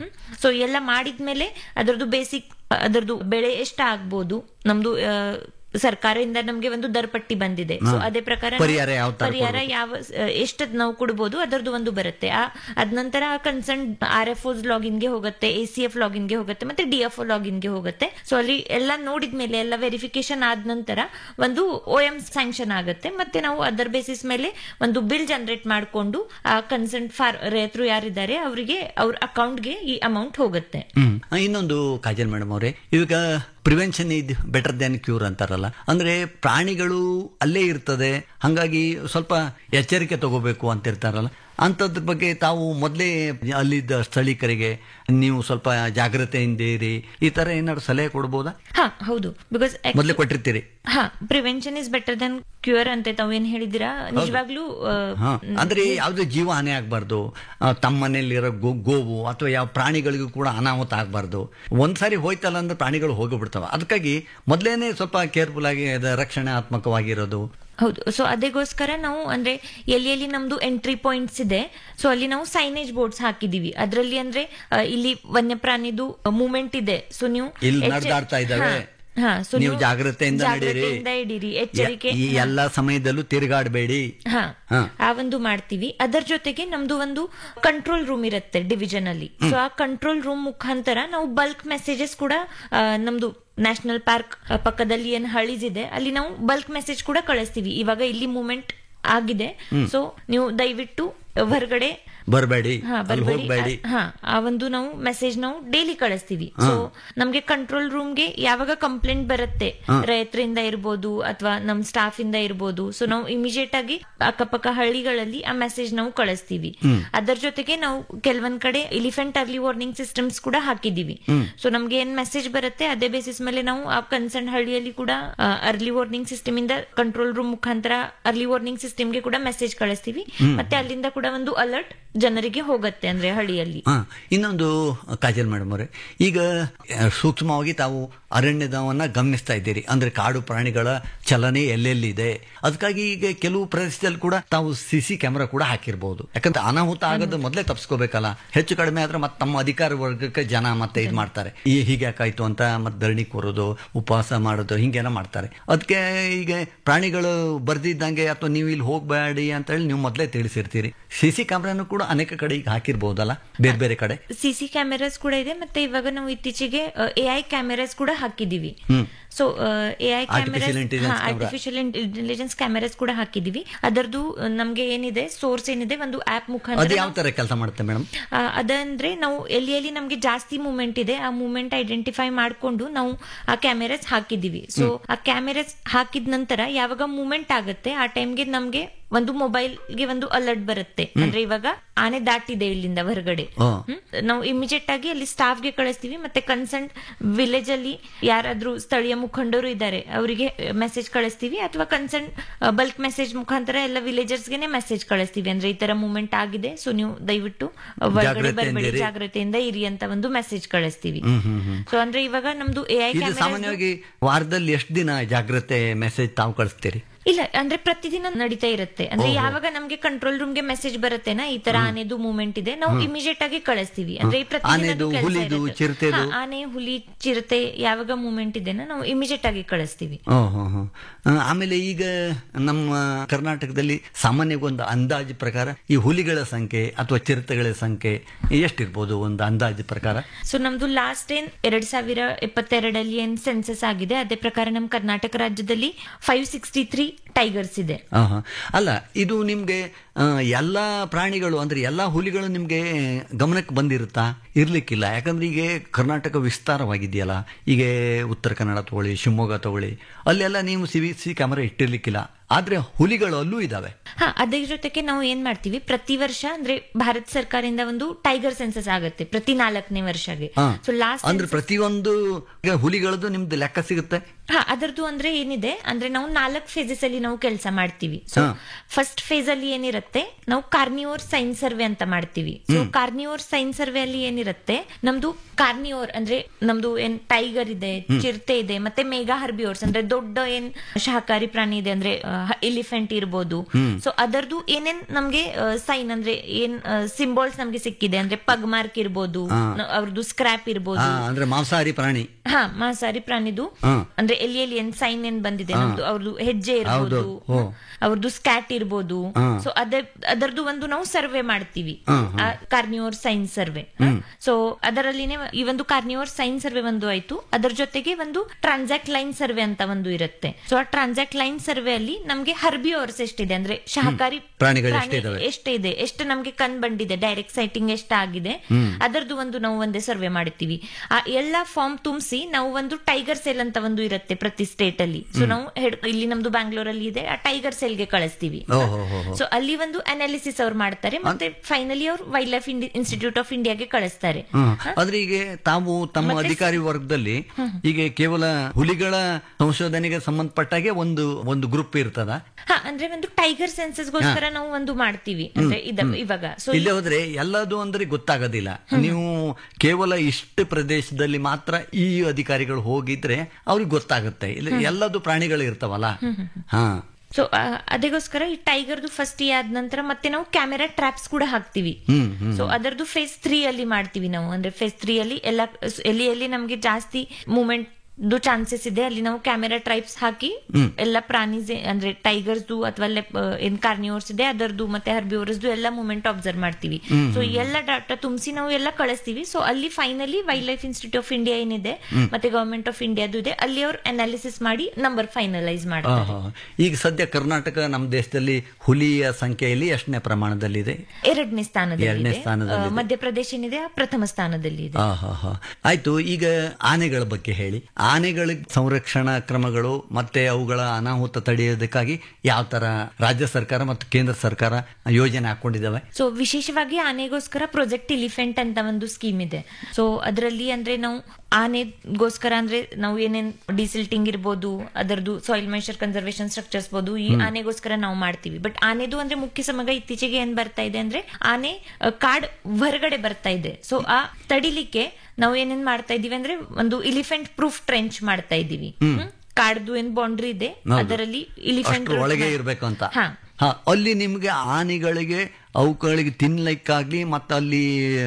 ಸೊ ಎಲ್ಲ ಮಾಡಿದ್ಮೇಲೆ ಅದರದ್ದು ಬೇಸಿಕ್ ಅದರದ್ದು ಬೆಳೆ ಎಷ್ಟ ಆಗ್ಬೋದು ನಮ್ದು ಆ, ಸರ್ಕಾರದಿಂದ ನಮ್ಗೆ ಒಂದು ದರಪಟ್ಟಿ ಬಂದಿದೆ ಸೊ ಅದೇ ಪ್ರಕಾರ ನಾವು ಪರಿಹಾರ ಯಾವ ತರ ಪರಿಹಾರ ಯಾವ ಎಷ್ಟು ನಾವು ಕೊಡ್ಬೋದು ಅದರದ್ದು ಒಂದು ಬರುತ್ತೆ ಆ ಅದ ನಂತರ concern R F Os login ಗೆ ಹೋಗುತ್ತೆ ಎ ಸಿ ಎಫ್ ಲಾಗಿನ್ ಗೆ ಹೋಗುತ್ತೆ ಮತ್ತೆ ಡಿ ಎಫ್ ಒ ಲಾಗಿನ್ ಗೆ ಹೋಗುತ್ತೆ ಸೊ ಅಲ್ಲಿ ಎಲ್ಲ ನೋಡಿದ್ಮೇಲೆ ಎಲ್ಲ ವೆರಿಫಿಕೇಶನ್ ಆದ ನಂತರ ಒಂದು ಒ ಎಂ ಸ್ಯಾಂಕ್ಷನ್ ಆಗುತ್ತೆ ಮತ್ತೆ ನಾವು ಅದರ ಬೇಸಿಸ್ ಮೇಲೆ ಒಂದು ಬಿಲ್ ಜನರೇಟ್ ಮಾಡಿಕೊಂಡು ಆ ಕನ್ಸರ್ನ್ ಫಾರ್ ರೈತರು ಯಾರಿದ್ದಾರೆ ಅವರಿಗೆ ಅವ್ರ ಅಕೌಂಟ್ಗೆ ಈ ಅಮೌಂಟ್ ಹೋಗುತ್ತೆ ಹ್ಮ್. ಇನ್ನೊಂದು ಕಾಜಲ್ ಮೇಡಮ್ ಅವರೇ ಈಗ ಪ್ರಿವೆನ್ಷನ್ ಇದ್ ಬೆಟರ್ ದೆನ್ ಕ್ಯೂರ್ ಅಂತಾರಲ್ಲ ಅಂದ್ರೆ ಪ್ರಾಣಿಗಳು ಅಲ್ಲೇ ಇರ್ತದೆ ಹಂಗಾಗಿ ಸ್ವಲ್ಪ ಎಚ್ಚರಿಕೆ ತಗೋಬೇಕು ಅಂತ ಇರ್ತಾರಲ್ಲ ಅಂಥದ್ರ ಬಗ್ಗೆ ತಾವು ಮೊದಲೇ ಅಲ್ಲಿದ್ದ ಸ್ಥಳೀಕರಿಗೆ ನೀವು ಸ್ವಲ್ಪ ಜಾಗ್ರತೆಯಿಂದ ಇರಿ ಈ ತರ ಏನಾದ್ರು ಸಲಹೆ ಕೊಡ್ಬೋದಾ ಹಾ ಹೌದು ಬಿಕಾಸ್ ಮೊದಲೇ ಕೊಟ್ಟಿರ್ತೀರಿ ಹಾ prevention is better than cure ಅಂತ ತಾವು ಏನ್ ಹೇಳಿದಿರಾ ನಿಜವಾಗ್ಲೂ ಆ, ಹಾ ಅಂದ್ರೆ ಯಾವುದೇ ಜೀವ ಹಾನಿ ಆಗ್ಬಾರ್ದು ಆ, ತಮ್ಮ ಮನೆಯಲ್ಲಿರೋ ಗೋ ಗೋವು ಅಥವಾ ಯಾವ ಪ್ರಾಣಿಗಳಿಗೂ ಕೂಡ ಅನಾಹುತ ಆಗ್ಬಾರ್ದು ಒಂದ್ಸಾರಿ ಹೋಯ್ತಲ್ಲ ಅಂದ್ರೆ ಪ್ರಾಣಿಗಳು ಹೋಗಿಬಿಡ್ತಾವ ಅದಕ್ಕಾಗಿ ಮೊದಲೇನೆ ಸ್ವಲ್ಪ ಕೇರ್ಫುಲ್ ಆಗಿ ಅದು ರಕ್ಷಣಾತ್ಮಕವಾಗಿರೋದು ಹೌದು ಸೊ ಅದಕ್ಕೋಸ್ಕರ ನಾವು ಅಂದ್ರೆ ಎಲ್ಲಿ ಎಲ್ಲಿ ನಮ್ದು ಎಂಟ್ರಿ ಪಾಯಿಂಟ್ಸ್ ಇದೆ ಸೊ ಅಲ್ಲಿ ನಾವು ಸೈನೇಜ್ ಬೋರ್ಡ್ಸ್ ಹಾಕಿದೀವಿ ಅದರಲ್ಲಿ ಅಂದ್ರೆ ಆ, ಇಲ್ಲಿ ವನ್ಯಪ್ರಾಣಿದು ಮೂವ್ಮೆಂಟ್ ಇದೆ ಸೊ ನೀವು ಇಲ್ಲಿ ಎಚ್ಚ- ನಡೆದಾಡ್ತಾ ಇದ್ದಾವೆ ಹಾ, ಹಾ ಸೊ ನೀವು ಜಾಗ್ರತೆಯಿಂದ ನಡೀರಿ ಜಾಗ್ರತೆಯಿಂದ ಇಡೀರಿ ಎಚ್ಚರಿಕೆ ಈ ಎಲ್ಲಾ ಸಮಯದಲ್ಲೂ ತಿರುಗಾಡಬೇಡಿ ಹಾ ಹಾ. ಆ ಒಂದು ಮಾಡ್ತೀವಿ ಅದರ ಜೊತೆಗೆ ನಮ್ದು ಒಂದು ಕಂಟ್ರೋಲ್ ರೂಮ್ ಇರುತ್ತೆ ಡಿವಿಷನ್ ಅಲ್ಲಿ ಸೊ ಆ ಕಂಟ್ರೋಲ್ ರೂಮ್ ಮುಖಾಂತರ ನಾವು ಬಲ್ಕ್ ಮೆಸೇಜಸ್ ಕೂಡ ಆ, ನಮ್ದು ನ್ಯಾಷನಲ್ ಪಾರ್ಕ್ ಪಕ್ಕದಲ್ಲಿ ಏನ್ ಹಳಿಸ್ ಇದೆ ಅಲ್ಲಿ ನಾವು ಬಲ್ಕ್ ಮೆಸೇಜ್ ಕೂಡ ಕಳಿಸ್ತೀವಿ ಇವಾಗ ಇಲ್ಲಿ ಮೂವ್ಮೆಂಟ್ ಆಗಿದೆ ಸೊ ನೀವು ದಯವಿಟ್ಟು ಹೊರಗಡೆ ಬರಬೇಡಿ ಹಾ, ಅಲ್ಲಿ ಬರ್ಬೇಡಿ. ಹೋಗ್ಬೇಡಿ ಆ- ಹಾ ಆ ಒಂದು ನಾವು ಮೆಸೇಜ್ ನಾವು ಡೈಲಿ ಕಳಿಸ್ತೀವಿ ಸೊ ನಮ್ಗೆ ಕಂಟ್ರೋಲ್ ರೂಮ್ಗೆ ಯಾವಾಗ ಕಂಪ್ಲೇಂಟ್ ಬರುತ್ತೆ ರೈತರಿಂದ ಇರ್ಬೋದು ಅಥವಾ ನಮ್ ಸ್ಟಾಫ್ ಇಂದ ಇರ್ಬೋದು ಸೊ ನಾವು ಇಮಿಡಿಯೇಟ್ ಆಗಿ ಅಕ್ಕಪಕ್ಕ ಹಳ್ಳಿಗಳಲ್ಲಿ ಆ ಮೆಸೇಜ್ ನಾವು ಕಳಿಸ್ತೀವಿ ಅದರ ಜೊತೆಗೆ ನಾವು ಕೆಲವೊಂದ್ ಕಡೆ ಎಲಿಫೆಂಟ್ ಅರ್ಲಿ ವಾರ್ನಿಂಗ್ ಸಿಸ್ಟಮ್ಸ್ ಕೂಡ ಹಾಕಿದೀವಿ ಸೊ ನಮ್ಗೆ ಏನ್ ಮೆಸೇಜ್ ಬರುತ್ತೆ ಅದೇ ಬೇಸಿಸ್ ಮೇಲೆ ನಾವು ಆ ಕನ್ಸರ್ನ್ ಹಳ್ಳಿಯಲ್ಲಿ ಕೂಡ ಅರ್ಲಿ ವಾರ್ನಿಂಗ್ ಸಿಸ್ಟಮ್ ಇಂದ ಕಂಟ್ರೋಲ್ ರೂಮ್ ಮುಖಾಂತರ ಅರ್ಲಿ ವಾರ್ನಿಂಗ್ ಸಿಸ್ಟಮ್ಗೆ ಕೂಡ ಮೆಸೇಜ್ ಕಳಿಸ್ತೀವಿ ಮತ್ತೆ ಅಲ್ಲಿಂದ ಕೂಡ ಒಂದು ಅಲರ್ಟ್ ಜನರಿಗೆ ಹೋಗುತ್ತೆ ಅಂದ್ರೆ ಹಳ್ಳಿಯಲ್ಲಿ ಹಾ ಇನ್ನೊಂದು ಕಾಜಲ್ ಮೇಡಮ್ ಅವರೇ ಈಗ ಆ, ಸೂಕ್ಷ್ಮವಾಗಿ ತಾವು ಅರಣ್ಯದವನ್ನ ಗಮನಿಸ್ತಾ ಇದ್ದೀರಿ ಅಂದ್ರೆ ಕಾಡು ಪ್ರಾಣಿಗಳ ಚಲನೆ ಎಲ್ಲೆಲ್ಲಿದೆ ಅದಕ್ಕಾಗಿ ಈಗ ಕೆಲವು ಪ್ರದೇಶದಲ್ಲಿ ಕೂಡ ತಾವು ಸಿ ಸಿ ಕ್ಯಾಮೆರಾ ಕೂಡ ಹಾಕಿರ್ಬೋದು ಯಾಕಂದ್ರೆ ಅನಾಹುತ ಆಗೋದು ಮೊದಲೇ ತಪ್ಪಿಸ್ಕೋಬೇಕಲ್ಲ ಹೆಚ್ಚು ಕಡಿಮೆ ಆದ್ರೆ ಮತ್ತೆ ತಮ್ಮ ಅಧಿಕಾರ ವರ್ಗಕ್ಕೆ ಜನ ಮತ್ತೆ ಇದು ಮಾಡ್ತಾರೆ ಈ ಹೀಗೆ ಯಾಕಾಯ್ತು ಅಂತ ಮತ್ತೆ ಧರಣಿ ಕೂರೋದು ಉಪವಾಸ ಮಾಡೋದು ಹಿಂಗೇನೋ ಮಾಡ್ತಾರೆ ಅದಕ್ಕೆ ಈಗ ಪ್ರಾಣಿಗಳು ಬರ್ದಿದ್ದಂಗೆ ಅಥವಾ ನೀವು ಇಲ್ಲಿ ಹೋಗ್ಬೇಡಿ ಅಂತ ಹೇಳಿ ನೀವು ಮೊದಲೇ ತಿಳಿಸಿರ್ತೀರಿ ಸಿ ಸಿ ಕ್ಯಾಮ್ರಾನು ಕೂಡ ಅನೇಕ ಕಡೆ ಈಗ ಹಾಕಿರ್ಬೋದಲ್ಲ ಬೇರೆ ಬೇರೆ ಕಡೆ ಸಿಸಿ ಕ್ಯಾಮೆರಾಸ್ ಕೂಡ ಇದೆ ಮತ್ತೆ ಇವಾಗ ನಾವು ಇತ್ತೀಚೆಗೆ ಎ ಐ ಕ್ಯಾಮೆರಾಸ್ ಕೂಡ ಹಾಕಿದೀವಿ so A I Artificial intelligence camera. Artificial intelligence cameras ಕೂಡ ಹಾಕಿದೀವಿ ಅದರದ್ದು ನಮ್ಗೆ ಏನಿದೆ ಸೋರ್ಸ್ ಏನಿದೆ ಒಂದು ಆಪ್ ಅದು ಮುಖಾಂತರ ಯಾವ ತರ ಕೆಲಸ ಮಾಡುತ್ತೆ ಮೇಡಮ್ ಆ, ಅದಂದ್ರೆ ನಾವು ಎಲ್ಲಿ ಎಲ್ಲಿ ನಮ್ಗೆ ಜಾಸ್ತಿ ಮೂವ್ಮೆಂಟ್ ಇದೆ ಆ ಮೂವ್ಮೆಂಟ್ ಐಡೆಂಟಿಫೈ ಮಾಡ್ಕೊಂಡು ನಾವು ಆ ಕ್ಯಾಮೆರಾಸ್ ಹಾಕಿದೀವಿ ಸೊ ಆ ಕ್ಯಾಮೆರಾಸ್ ಹಾಕಿದ ನಂತರ ಯಾವಾಗ ಮೂವ್ಮೆಂಟ್ ಆಗುತ್ತೆ ಆ ಟೈಮ್ಗೆ ನಮ್ಗೆ ಒಂದು ಮೊಬೈಲ್ಗೆ ಒಂದು ಅಲರ್ಟ್ ಬರುತ್ತೆ ಅಂದ್ರೆ ಇವಾಗ ಆನೆ ದಾಟಿದೆ ಇಲ್ಲಿಂದ ಹೊರಗಡೆ ಹಾ. ಹ್ಮ್? ನಾವು ಇಮಿಡಿಯೇಟ್ ಆಗಿ ಅಲ್ಲಿ ಸ್ಟಾಫ್ ಗೆ ಕಳಿಸ್ತೀವಿ ಮತ್ತೆ ಕನ್ಸರ್ನ್ ವಿಲೇಜ್ ಅಲ್ಲಿ ಯಾರಾದ್ರೂ ಸ್ಥಳೀಯ ಮುಖಂಡರು ಇದ್ದಾರೆ ಅವರಿಗೆ ಮೆಸೇಜ್ ಕಳಿಸ್ತೀವಿ ಅಥವಾ ಕನ್ಸರ್ನ್ ಬಲ್ಕ್ ಮೆಸೇಜ್ ಮುಖಾಂತರ ಎಲ್ಲ ವಿಲೇಜರ್ಸ್ ಗೆನೆ ಮೆಸೇಜ್ ಕಳಿಸ್ತೀವಿ ಅಂದ್ರೆ ಈ ತರ ಮೂವ್ಮೆಂಟ್ ಆಗಿದೆ ಸೊ ನೀವು ದಯವಿಟ್ಟು ಹೊರಗಡೆ ಜಾಗ್ರತೆಯಿಂದ ಬರಬೇಡಿ ಇರಿ. ಜಾಗ್ರತೆಯಿಂದ ಇರಿ ಅಂತ ಒಂದು ಮೆಸೇಜ್ ಕಳಿಸ್ತೀವಿ ಸೊ ಅಂದ್ರೆ ಇವಾಗ ನಮ್ದು ಎ ಐ ಇದು ಸಾಮಾನ್ಯವಾಗಿ ವಾರದಲ್ಲಿ ಎಷ್ಟು ದಿನ ಜಾಗ್ರತೆ ಮೆಸೇಜ್ ತಾವು ಕಳಿಸ್ತೀರಿ ಇಲ್ಲ ಅಂದ್ರೆ ಪ್ರತಿದಿನ ನಡೀತಾ ಇರುತ್ತೆ ಅಂದ್ರೆ ಯಾವಾಗ ನಮ್ಗೆ ಕಂಟ್ರೋಲ್ ರೂಮ್ಗೆ ಮೆಸೇಜ್ ಬರುತ್ತೆನಾ ಈ ತರ ಆನೆದು ಮೂವ್ಮೆಂಟ್ ಇದೆ ನಾವು ಇಮಿಡಿಯೇಟ್ ಆಗಿ ಕಳಿಸ್ತೀವಿ ಅಂದ್ರೆ ಈ ಪ್ರತಿದಿನದ್ದು ಆನೆದು, ಕೆಲ್ಸ ಹುಲಿದು, ಇರುತ್ತೆ. ಚಿರತೆದು? ಹಾ, ಆನೆ ಹುಲಿ ಚಿರತೆ ಯಾವಾಗ ಮೂವ್ಮೆಂಟ್ ಇದೆನಾ ನಾವು ಇಮಿಡಿಯೇಟ್ ಆಗಿ ಕಳಿಸ್ತೀವಿ ಓ ಹೋ ಹೋ ಆ, ಆಮೇಲೆ ಈಗ ನಮ್ಮ ಕರ್ನಾಟಕದಲ್ಲಿ ಸಾಮಾನ್ಯವಾಗಿ ಒಂದು ಅಂದಾಜು ಪ್ರಕಾರ ಈ ಹುಲಿಗಳ ಸಂಖ್ಯೆ ಅಥವಾ ಚಿರತೆಗಳ ಸಂಖ್ಯೆ ಎಷ್ಟಿರ್ಬೋದು ಒಂದು ಅಂದಾಜು ಪ್ರಕಾರ ಸೊ ನಮ್ದು ಲಾಸ್ಟ್ ಏನ್ ಎರಡ್ ಸಾವಿರ ಇಪ್ಪತ್ತೆರಡಲ್ಲಿ ಏನ್ ಸೆನ್ಸಸ್ ಆಗಿದೆ ಅದೇ ಪ್ರಕಾರ ನಮ್ ಕರ್ನಾಟಕ ರಾಜ್ಯದಲ್ಲಿ ಫೈವ್ ಸಿಕ್ಸ್ಟಿ ತ್ರೀ ಟೈಗರ್ಸ್ ಇದೆ ಆಹಾ. ಅಲ್ಲ ಇದು ನಿಮ್ಗೆ ಆ, ಎಲ್ಲಾ ಪ್ರಾಣಿಗಳು ಅಂದ್ರೆ ಎಲ್ಲಾ ಹುಲಿಗಳು ನಿಮ್ಗೆ ಗಮನಕ್ಕೆ ಬಂದಿರುತ್ತಾ ಇರ್ಲಿಕ್ಕಿಲ್ಲ ಯಾಕಂದ್ರೆ ಈಗ ಕರ್ನಾಟಕ ವಿಸ್ತಾರವಾಗಿದೆಯಲ್ಲ ಈಗ ಉತ್ತರ ಕನ್ನಡ ತಗೊಳ್ಳಿ ಶಿವಮೊಗ್ಗ ತಗೊಳ್ಳಿ ಅಲ್ಲೆಲ್ಲ ನೀವು ಸಿ ಸಿ ಕ್ಯಾಮರಾ ಇಟ್ಟಿರ್ಲಿಕ್ಕಿಲ್ಲ ಆದ್ರೆ ಹುಲಿಗಳು ಅಲ್ಲೂ ಇದಾವೆ ಹಾ ಅದ್ರ ಜೊತೆಗೆ ನಾವು ಏನ್ ಮಾಡ್ತೀವಿ ಪ್ರತಿ ವರ್ಷ ಅಂದ್ರೆ ಭಾರತ ಸರ್ಕಾರದಿಂದ ಒಂದು ಟೈಗರ್ ಸೆನ್ಸಸ್ ಆಗುತ್ತೆ ಪ್ರತಿ ನಾಲ್ಕನೇ ವರ್ಷಗೆ ಹಾ. ಸೊ ಲಾಸ್ಟ್ ಅಂದ್ರೆ ಪ್ರತಿಯೊಂದು ಈಗ ಹುಲಿಗಳದ್ದು ನಿಮ್ದು ಲೆಕ್ಕ ಸಿಗುತ್ತೆ ಹಾ ಅದರದ್ದು ಅಂದ್ರೆ ಏನಿದೆ ಅಂದ್ರೆ ನಾವು ನಾಲ್ಕು ಫೇಸಸ್ ಅಲ್ಲಿ ನಾವು ಕೆಲಸ ಮಾಡ್ತೀವಿ ಸೊ ಹಾ. ಫಸ್ಟ್ ಫೇಸ್ ಅಲ್ಲಿ ಏನಿರುತ್ತೆ ನಾವು ಕಾರ್ನಿಯೋರ್ ಸೈನ್ ಸರ್ವೆ ಅಂತ ಮಾಡ್ತೀವಿ ಸೊ ಕಾರ್ನಿಯೋರ್ ಸೈನ್ ಸರ್ವೆ ಅಲ್ಲಿ ಏನಿರುತ್ತೆ ನಮ್ದು ಕಾರ್ನಿಯೋರ್ ಅಂದ್ರೆ ನಮ್ದು ಏನ್ ಟೈಗರ್ ಇದೆ ಚಿರತೆ ಇದೆ ಮತ್ತೆ ಮೇಗಾ ಹರ್ಬಿಯೋರ್ಸ್ ಅಂದ್ರೆ ದೊಡ್ಡ ಏನ್ ಶಾಕಾಹಾರಿ ಪ್ರಾಣಿ ಇದೆ ಅಂದ್ರೆ ಎಲಿಫೆಂಟ್ ಇರ್ಬೋದು ಸೊ ಅದರದ್ದು ಏನೇನ್ ನಮ್ಗೆ ಸೈನ್ ಅಂದ್ರೆ ಏನ್ ಸಿಂಬಲ್ಸ್ ನಮ್ಗೆ ಸಿಕ್ಕಿದೆ ಅಂದ್ರೆ ಪಗ್ ಮಾರ್ಕ್ ಇರ್ಬೋದು ನ- ಅವ್ರದ್ದು ಸ್ಕ್ರಾಪ್ ಇರ್ಬೋದು ಆ, ಅಂದ್ರೆ ಮಾಂಸಾಹಾರಿ ಪ್ರಾಣಿ ಹಾ ಮಾಂಸಾಹಾರಿ ಪ್ರಾಣಿದು ಹಾ. ಅಂದ್ರೆ ಎಲ್ಲಿ ಎಲ್ಲಿ ಏನ್ ಸೈನ್ ಏನ್ ಬಂದಿದೆ ನಮ್ದು ಅವ್ರದ್ದು ಹೆಜ್ಜೆ ಇರ್ಬೋದು ಹೌದು. ಓ. ಅವ್ರದ್ದು ಸ್ಕ್ಯಾಟ್ ಇರ್ಬೋದು ಹಾ. ಸೊ ಅದೇ ಅದರದ್ದು ಒಂದು ನಾವು ಸರ್ವೆ ಮಾಡ್ತೀವಿ ಹಾ, ಕಾರ್ನಿಯೋರ್ ಸೈನ್ ಸರ್ವೆ ಸೊ ಅದರಲ್ಲಿನೇ ಈ ಒಂದು ಕಾರ್ನಿಯೋರ್ ಸೈನ್ ಸರ್ವೆ ಒಂದು ಆಯ್ತು ಅದರ ಜೊತೆಗೆ ಒಂದು ಟ್ರಾನ್ಸಾಕ್ಟ್ ಲೈನ್ ಸರ್ವೆ ಅಂತ ಒಂದು ಇರುತ್ತೆ ಸೊ ಆ ಟ್ರಾನ್ಸಾಕ್ಟ್ ಲೈನ್ ಸರ್ವೆ ಅಲ್ಲಿ ನಮ್ಗೆ ಹರ್ಬಿಯೋರ್ಸ್ ಎಷ್ಟಿದೆ ಅಂದ್ರೆ ಶಾಕಾರಿ ಪ್ರಾಣಿಗಳು ಪ್ರಾಣಿ ಎಷ್ಟಿದಾವೆ? ಎಷ್ಟಿದೆ ಎಷ್ಟು ನಮ್ಗೆ ಕಣ್ ಬಂದಿದೆ ಡೈರೆಕ್ಟ್ ಸೈಟಿಂಗ್ ಎಷ್ಟಾಗಿದೆ ಅದರದ್ದು ಒಂದು ನಾವು ಒಂದೇ ಸರ್ವೆ ಮಾಡುತ್ತೀವಿ ಆ ಎಲ್ಲಾ ಫಾರ್ಮ್ ತುಂಬಿಸಿ ನಾವು ಒಂದು ಟೈಗರ್ ಸೆಲ್ ಅಂತ ಒಂದು ಇರುತ್ತೆ ಪ್ರತಿ ಸ್ಟೇಟ್ ಅಲ್ಲಿ ಸೊ ನಾವು ಹೆಡ್- ಇಲ್ಲಿ ನಮ್ದು ಬ್ಯಾಂಗ್ಳೂರಲ್ಲಿ ಇದೆ ಆ ಟೈಗರ್ ಸೆಲ್ಗೆ ಕಳಿಸ್ತೀವಿ ಓಹೋ ಹೋ ಹೋ. ಸೊ ಅಲ್ಲಿ ಒಂದು ಅನಾಲಿಸಿಸ್ ಅವ್ರು ಮಾಡ್ತಾರೆ ಮತ್ತೆ ಫೈನಲಿ ಅವ್ರು ವೈಲ್ಡ್ ಲೈಫ್ ಇನ್ಸ್ಟಿಟ್ಯೂಟ್ ಆಫ್ ಇಂಡಿಯಾಗೆ ಕಳಿಸ್ತಾರೆ ಹ್ಮ್. ಆದ್ರೆ ಈಗ ತಾವು ತಮ್ಮ ಅಧಿಕಾರಿ ವರ್ಗದಲ್ಲಿ ಈಗ ಕೇವಲ ಹುಲಿಗಳ ಸಂಶೋಧನೆಗೆ ಸಂಬಂಧಪಟ್ಟಾಗೆ ಒಂದು ಒಂದು ಗ್ರೂಪ್ ಇರ್ತದ ಹಾ ಅಂದ್ರೆ ಒಂದು ಟೈಗರ್ ಸೆನ್ಸಸ್ಗೋಸ್ಕರ ನಾವು ಒಂದು ಮಾಡ್ತೀವಿ ಅಂದ್ರೆ ಇದ ಇವಾಗ ಸೊ ಇಲ್ಲಿ ಹೋದ್ರೆ ಎಲ್ಲದು ಅಂದ್ರೆ ಗೊತ್ತಾಗೋದಿಲ್ಲ ನೀವು ಕೇವಲ ಇಷ್ಟು ಪ್ರದೇಶದಲ್ಲಿ ಮಾತ್ರ ಈ ಅಧಿಕಾರಿಗಳು ಹೋಗಿದ್ರೆ ಅವ್ರಿಗೆ ಗೊತ್ತಾಗುತ್ತೆ ಇಲ್ಲಿ ಎಲ್ಲದು ಪ್ರಾಣಿಗಳು ಇರ್ತಾವಲ್ಲ ಹಾ ಸೊ ಅದಕ್ಕೋಸ್ಕರ ಈ ಟೈಗರ್ದು ಫಸ್ಟ್ ಆದ ನಂತರ ಮತ್ತೆ ನಾವು ಕ್ಯಾಮೆರಾ ಟ್ರಾಪ್ಸ್ ಕೂಡ ಹಾಕ್ತಿವಿ ಹ್ಮ್ ಹ್ಮ್ ಸೊ ಅದರದ್ದು ಫೇಸ್ ತ್ರೀ ಅಲ್ಲಿ ಮಾಡ್ತೀವಿ ನಾವು ಅಂದ್ರೆ ಫೇಸ್ ತ್ರೀ ಅಲ್ಲಿ ಎಲ್ಲ ಎಲ್ಲಿ ಎಲ್ಲಿ ನಮ್ಗೆ ಜಾಸ್ತಿ ಮೂವ್ಮೆಂಟ್ ಚಾನ್ಸಸ್ ಇದೆ ಅಲ್ಲಿ ನಾವು ಕ್ಯಾಮೆರಾ ಟ್ರೈಪ್ಸ್ ಹಾಕಿ ಎಲ್ಲ ಪ್ರಾಣೀಸ್ ಅಂದ್ರೆ ಟೈಗರ್ಸ್ದು ಅಥವಾ ಏನ್ ಕಾರ್ನಿವರ್ಸ್ ಇದೆ ಅದರದ್ದು ಮತ್ತೆ ಹರ್ಬಿವರ್ಸ್ದು ಎಲ್ಲ ಮೂವ್ಮೆಂಟ್ ಅಬ್ಸರ್ವ್ ಮಾಡ್ತೀವಿ ಸೊ ಎಲ್ಲ ಡಾಟಾ ತುಂಬಿಸಿ ನಾವು ಎಲ್ಲ ಕಳಿಸ್ತೀವಿ ಸೊ ಅಲ್ಲಿ finally wild life institute of India ಏನಿದೆ ಮತ್ತೆ ಗವರ್ಮೆಂಟ್ ಆಫ್ ಇಂಡಿಯಾದು ಇದೆ ಅಲ್ಲಿ ಅವ್ರು ಅನಾಲಿಸಿಸ್ ಮಾಡಿ ನಂಬರ್ ಫೈನಲೈಸ್ ಮಾಡ್ತಾರೆ ಆಹಾ. ಈಗ ಸದ್ಯ ಕರ್ನಾಟಕ ನಮ್ಮ ದೇಶದಲ್ಲಿ ಹುಲಿಯ ಸಂಖ್ಯೆಯಲ್ಲಿ ಎಷ್ಟನೇ ಪ್ರಮಾಣದಲ್ಲಿದೆ ಎರಡನೇ ಸ್ಥಾನದಲ್ಲಿ ಎರಡನೇ ಇದೆ. ಸ್ಥಾನದಲ್ಲಿದೆ. ಆ, ಮಧ್ಯಪ್ರದೇಶ ಏನಿದೆ ಆ ಪ್ರಥಮ ಸ್ಥಾನದಲ್ಲಿ ಇದೆ ಆಹಾಹಾ. ಆಯ್ತು ಈಗ ಆನೆಗಳ ಬಗ್ಗೆ ಹೇಳಿ ಆನೆಗಳ ಸಂರಕ್ಷಣಾ ಕ್ರಮಗಳು ಮತ್ತೆ ಅವುಗಳ ಅನಾಹುತ ತಡೆಯೋದಕ್ಕಾಗಿ ಯಾವ ತರ ರಾಜ್ಯ ಸರ್ಕಾರ ಮತ್ತು ಕೇಂದ್ರ ಸರ್ಕಾರ ಯೋಜನೆ ಹಾಕೊಂಡಿದ್ದಾವೆ ಸೊ ವಿಶೇಷವಾಗಿ ಆನೆಗೋಸ್ಕರ ಪ್ರಾಜೆಕ್ಟ್ ಇಲಿಫೆಂಟ್ ಅಂತ ಒಂದು ಸ್ಕೀಮ್ ಇದೆ ಸೊ ಅದರಲ್ಲಿ ಅಂದ್ರೆ ನಾವು ಆನೆಗೋಸ್ಕರ ಅಂದ್ರೆ ನಾವು ಏನೇನ್ ಡಿಸಿಲ್ಟಿಂಗ್ ಇರ್ಬೋದು ಅದರದ್ದು ಸಾಯಿಲ್ ಮೈಶರ್ ಕನ್ಸರ್ವೇಷನ್ ಸ್ಟ್ರಕ್ಚರ್ಸ್ ಬೋದು ಈ ಆನೆಗೋಸ್ಕರ ನಾವು ಮಾಡ್ತೀವಿ ಬಟ್ ಆನೆದು ಅಂದ್ರೆ ಮುಖ್ಯ ಸಮಗ ಇತ್ತೀಚೆಗೆ ಏನ್ ಬರ್ತಾ ಇದೆ ಅಂದ್ರೆ ಆನೆ ಆ, ಕಾಡ್ ಹೊರಗಡೆ ಬರ್ತಾ ಇದೆ ಸೊ ಆ ತಡಿಲಿಕ್ಕೆ ನಾವು ಏನೇನ್ ಮಾಡ್ತಾ ಇದೀವಿ ಅಂದ್ರೆ ಒಂದು ಇಲಿಫೆಂಟ್ ಪ್ರೂಫ್ ಟ್ರೆಂಚ್ ಮಾಡ್ತಾ ಇದೀವಿ ಹ್ಮ್? ಕಾಡ್ದು ಏನ್ ಬೌಂಡ್ರಿ ಇದೆ ಹೌದು. ಅದರಲ್ಲಿ ಇಲಿಫೆಂಟ್ ಅಷ್ಟ್ರ ಒಳಗೆ ಇರ್ಬೇಕು ಅಂತ ಹಾ ಹಾ ಅಲ್ಲಿ ನಿಮ್ಗೆ ಆನೆಗಳಿಗೆ ಅವುಗಳಿಗೆ ತಿನ್ಲಿಕ್ಕಾಗ್ಲಿ ಮತ್ತೆ ಅಲ್ಲಿ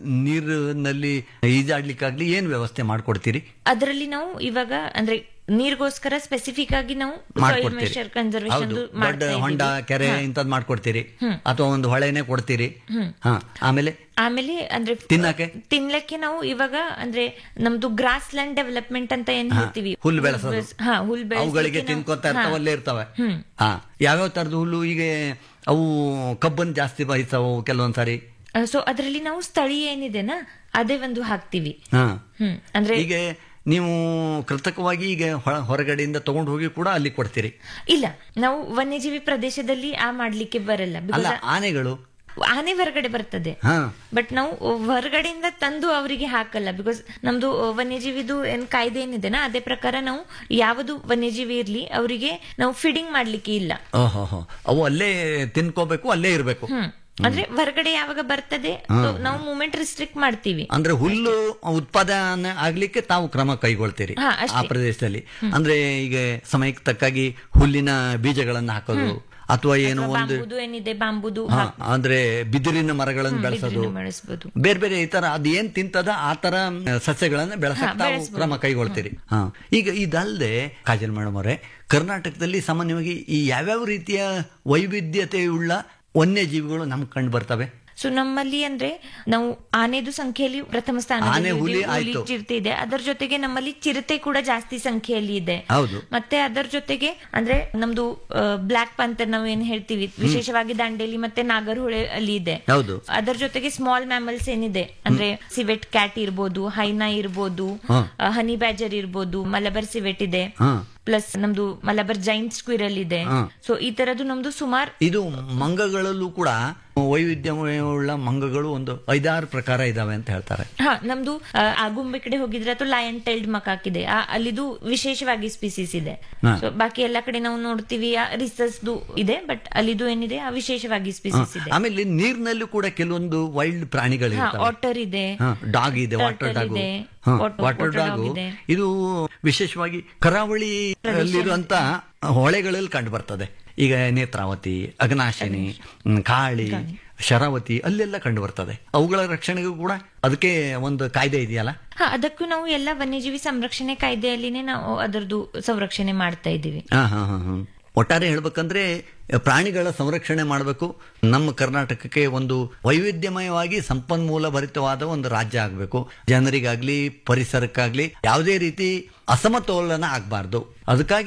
ನೀರಿನಲ್ಲಿ ಈಜಾಡ್ಲಿಕ್ಕಾಗ್ಲಿ ಏನ್ ವ್ಯವಸ್ಥೆ ಮಾಡ್ಕೊಡ್ತೀರಿ ಅದರಲ್ಲಿ ನಾವು ಇವಾಗ ಅಂದ್ರೆ ನೀರ್ಗೋಸ್ಕರ ಸ್ಪೆಸಿಫಿಕ್ ಆಗಿ ನಾವು ಸಾಯಿಲ್ ಮಾಡ್ಕೊಡ್ತೀರಿ ಮೇಶರ್ ಕನ್ಸರ್ವೇಷನ್ ಹೌದು ದೊಡ್ಡ ಹೊಂಡ ಕೆರೆ ಇಂಥದ್ ಮಾಡ್ಕೊಡ್ತೀರಿ ಅಥವಾ ಒಂದು ಹೊಳೆನೆ ಕೊಡ್ತೀರಿ ಹಾ ಆಮೇಲೆ ಆಮೇಲೆ ಅಂದ್ರೆ ತಿನ್ನಕ್ಕೆ? ತಿನ್ಲಕ್ಕೆ ನಾವು ಇವಾಗ ಅಂದ್ರೆ ನಮ್ದು ಗ್ರಾಸ್ ಲ್ಯಾಂಡ್ ಡೆವಲಪ್ಮೆಂಟ್ ಅಂತ ಏನ್ ಹೇಳ್ತೀವಿ ಹುಲ್ಲು ಬೆಳೆಸೋದು ಹಾ ಹುಲ್ ಅವುಗಳಿಗೆ ತಿನ್ಕೋತಾ ಇರ್ತಾವ ಅಲ್ಲೇ ಇರ್ತಾವೆ ಹಾ ಯಾವ್ಯಾವ ತರದ ಹುಲ್ಲು ಈಗ ಅವು ಕಬ್ಬನ್ ಜಾಸ್ತಿ ಬಹಿತಾವು ಕೆಲವೊಂದ್ಸಾರಿ ಸೊ ಅದರಲ್ಲಿ ನಾವು ಸ್ಥಳೀಯ ಏನಿದೆನಾ ಅದೇ ಒಂದು ಹಾಕ್ತಿವಿ ಹಾ ಹ್ಮ್ ಅಂದ್ರೆ ಈಗ ನೀವು ಕೃತಕವಾಗಿ ಈಗ ಹೊರ- ಹೊರಗಡೆಯಿಂದ ತಗೊಂಡು ಹೋಗಿ ಕೂಡ ಅಲ್ಲಿ ಕೊಡ್ತೀರಿ ಇಲ್ಲ ನಾವು ವನ್ಯಜೀವಿ ಪ್ರದೇಶದಲ್ಲಿ ಆ ಮಾಡ್ಲಿಕ್ಕೆ ಬರಲ್ಲ ಅಲ್ಲ ಬಿಕಾಸ್ ಆನೆಗಳು ಆನೆ ಹೊರಗಡೆ ಬರ್ತದೆ ಹಾ ಬಟ್ ನಾವು ಹೊರಗಡೆಯಿಂದ ತಂದು ಅವರಿಗೆ ಹಾಕಲ್ಲ ಬಿಕಾಸ್ ನಮ್ದು ವನ್ಯಜೀವಿದು ಏನ್ ಕಾಯ್ದೆ ಏನಿದೆನಾ ಅದೇ ಪ್ರಕಾರ ನಾವು ಯಾವುದು ವನ್ಯಜೀವಿ ಇರ್ಲಿ ಅವರಿಗೆ ನಾವು ಫೀಡಿಂಗ್ ಮಾಡ್ಲಿಕ್ಕೆ ಇಲ್ಲ ಓಹೋ ಹೋ. ಅವು ಅಲ್ಲೇ ತಿನ್ಕೋಬೇಕು ಅಲ್ಲೇ ಇರಬೇಕು ಹ್ಮ್ ಅಂದ್ರೆ ಹೊರಗಡೆ ಯಾವಾಗ ಬರ್ತದೆ so ನಾವು ಮೂಮೆಂಟ್ ರಿಸ್ಟ್ರಿಕ್ಟ್ ಮಾಡ್ತೀವಿ ಅಂದ್ರೆ ಹುಲ್ಲು ಉತ್ಪಾದನೆ ಆಗ್ಲಿಕ್ಕೆ ತಾವು ಕ್ರಮ ಕೈಗೊಳ್ತೀರಿ ಹಾ, ಆ ಅಷ್ಟೇ. ಪ್ರದೇಶದಲ್ಲಿ ಅಂದ್ರೆ ಈಗ ಸಮಯಕ್ಕೆ ತಕ್ಕಾಗಿ ಹುಲ್ಲಿನ ಬೀಜಗಳನ್ನ ಹಾಕೋದು ಅಥವಾ ಏನು ಒಂದು ಬಾಂಬುದು ಏನಿದೆ ಬಾಂಬುದು ಹಾ, ಅಂದ್ರೆ ಬಿದಿರಿನ ಮರಗಳನ್ನು ಬೆಳೆಸೋದು ಬಿದಿರಿನ ಬೆಳೆಸ್ಬೋದು. ಬೇರೆ ಬೇರೆ ಈ ತರ ಅದ್ ಏನ್ ತಿಂತದ ಆ ತರ ಸಸ್ಯಗಳನ್ನ ಬೆಳೆಸಕ್ ತಾವು ಕ್ರಮ ಕೈಗೊಳ್ತೀರಿ ಹಾ ಈಗ ಇದಲ್ಲದೆ ಕಾಜಲ್ ಮೇಡಮ್ ಅವರೇ ಕರ್ನಾಟಕದಲ್ಲಿ ಸಾಮಾನ್ಯವಾಗಿ ಈ ಯಾವ್ಯಾವ ರೀತಿಯ ವೈವಿಧ್ಯತೆಯುಳ್ಳ ವನ್ಯಜೀವಿಗಳು ನಮ್ಗೆ ಕಂಡು ಬರ್ತವೆ ಸೊ ನಮ್ಮಲ್ಲಿ ಅಂದ್ರೆ ನಾವು ಆನೆದು ಸಂಖ್ಯೆಯಲ್ಲಿ ಪ್ರಥಮ ಆನೆ, ಸ್ಥಾನದಲ್ಲಿ ಹುಲಿ ಇದೆ, ಹುಲಿ ಆಯ್ತು. ಚಿರತೆ ಇದೆ ಅದರ ಜೊತೆಗೆ ನಮ್ಮಲ್ಲಿ ಚಿರತೆ ಕೂಡ ಜಾಸ್ತಿ ಸಂಖ್ಯೆಯಲ್ಲಿ ಇದೆ ಹೌದು. ಮತ್ತೆ ಅದರ ಜೊತೆಗೆ ಅಂದ್ರೆ ನಮ್ದು ಬ್ಲಾಕ್ ಪಂತರ್ ನಾವು ಏನ್ ಹೇಳ್ತೀವಿ ವಿಶೇಷವಾಗಿ ದಾಂಡೇಲಿ ಮತ್ತೆ ನಾಗರಹೊಳೆ ಅಲ್ಲಿ ಇದೆ ಹೌದು. ಅದರ ಜೊತೆಗೆ ಸ್ಮಾಲ್ ಮ್ಯಾಮಲ್ಸ್ ಏನಿದೆ ಅಂದ್ರೆ ಸಿವೆಟ್ ಕ್ಯಾಟ್ ಇರ್ಬೋದು ಹೈನಾ ಇರ್ಬೋದು ಹಾ. ಹನಿ ಬ್ಯಾಜರ್ ಇರ್ಬೋದು ಮಲಬರ್ ಸಿವೆಟ್ ಇದೆ ಹಾ. ಪ್ಲಸ್ ನಮ್ದು ಮಲಬರ್ ಜೈಂಟ್ ಸ್ಕ್ವಿರಲ್ ಇದೆ ಹಾ. ಸೊ ಈ ತರದ್ದು ನಮ್ದು ಸುಮಾರು ಇದು ಮಂಗಗಳಲ್ಲೂ ಕೂಡ ವೈವಿಧ್ಯಮಯವುಳ್ಳ ಮಂಗಗಳು ಒಂದು ಐದಾರು ಪ್ರಕಾರ ಇದಾವೆ ಅಂತ ಹೇಳ್ತಾರೆ ಹಾ ನಮ್ದು ಆ, ಆಗುಂಬೆ ಕಡೆ ಹೋಗಿದ್ರೆ ಅಥವಾ ಲಯನ್ ಟೈಲ್ಡ್ ಮಕಾಕ್ ಇದೆ ಆ, ಅಲ್ಲಿದು ವಿಶೇಷವಾಗಿ ಸ್ಪೀಸೀಸ್ ಇದೆ ಹಾ. ಸೊ ಬಾಕಿ ಎಲ್ಲ ಕಡೆ ನಾವು ನೋಡ್ತೀವಿ ರಿಸರ್ಚ್ದು ಇದೆ ಬಟ್ ಅಲ್ಲಿದು ಏನಿದೆ ಆ ವಿಶೇಷವಾಗಿ ಸ್ಪೀಸೀಸ್ ಇದೆ ಆಮೇಲೆ ನೀರಿನಲ್ಲೂ ಕೂಡ ಕೆಲವೊಂದು ವೈಲ್ಡ್ ಪ್ರಾಣಿಗಳು ಹಾ ಇರ್ತವೆ ಆಟರ್ ಇದೆ ಡಾಗ್ ಇದೆ ವಾಟರ್ Turtle ಡಾಗ್ ಇದೆ, water- water water dog dog ಇದೆ. ಇದು ವಿಶೇಷವಾಗಿ ಕರಾವಳಿಯಲ್ಲಿರುವಂತ ಹೊಳೆಗಳಲ್ಲಿ ಕಂಡು ಬರ್ತದೆ ಈಗ ನೇತ್ರಾವತಿ ಅಘನಾಶಿನಿ ಹ್ಮ್, ಕಾಳಿ ಶರಾವತಿ ಅಲ್ಲೆಲ್ಲ ಕಂಡು ಬರ್ತದೆ ಅವುಗಳ ರಕ್ಷಣೆಗೂ ಕೂಡ ಅದಕ್ಕೆ ಒಂದು ಕಾಯ್ದೆ ಇದೆಯಲ್ಲ ಹಾ ಅದಕ್ಕೂ ನಾವು ಎಲ್ಲ ವನ್ಯಜೀವಿ ಸಂರಕ್ಷಣೆ ಕಾಯ್ದೆಯಲ್ಲಿನೇ ನಾವು ಅದರದ್ದು ಸಂರಕ್ಷಣೆ ಮಾಡ್ತಾ ಇದ್ದೀವಿ ಹಾ ಹಾ ಹಾ ಹಾ. ಒಟ್ಟಾರೆ ಹೇಳ್ಬೇಕಂದ್ರೆ ಪ್ರಾಣಿಗಳ ಸಂರಕ್ಷಣೆ ಮಾಡಬೇಕು ನಮ್ಮ ಕರ್ನಾಟಕಕ್ಕೆ ಒಂದು ವೈವಿಧ್ಯಮಯವಾಗಿ ಸಂಪನ್ಮೂಲ ಭರಿತವಾದ ಒಂದು ರಾಜ್ಯ ಆಗಬೇಕು ಜನರಿಗಾಗ್ಲಿ ಪರಿಸರಕ್ಕಾಗ್ಲಿ ಯಾವುದೇ ರೀತಿ ಅಸಮತೋಲನ ಆಗಬಾರ್ದು ಅದಕ್ಕಾಗಿ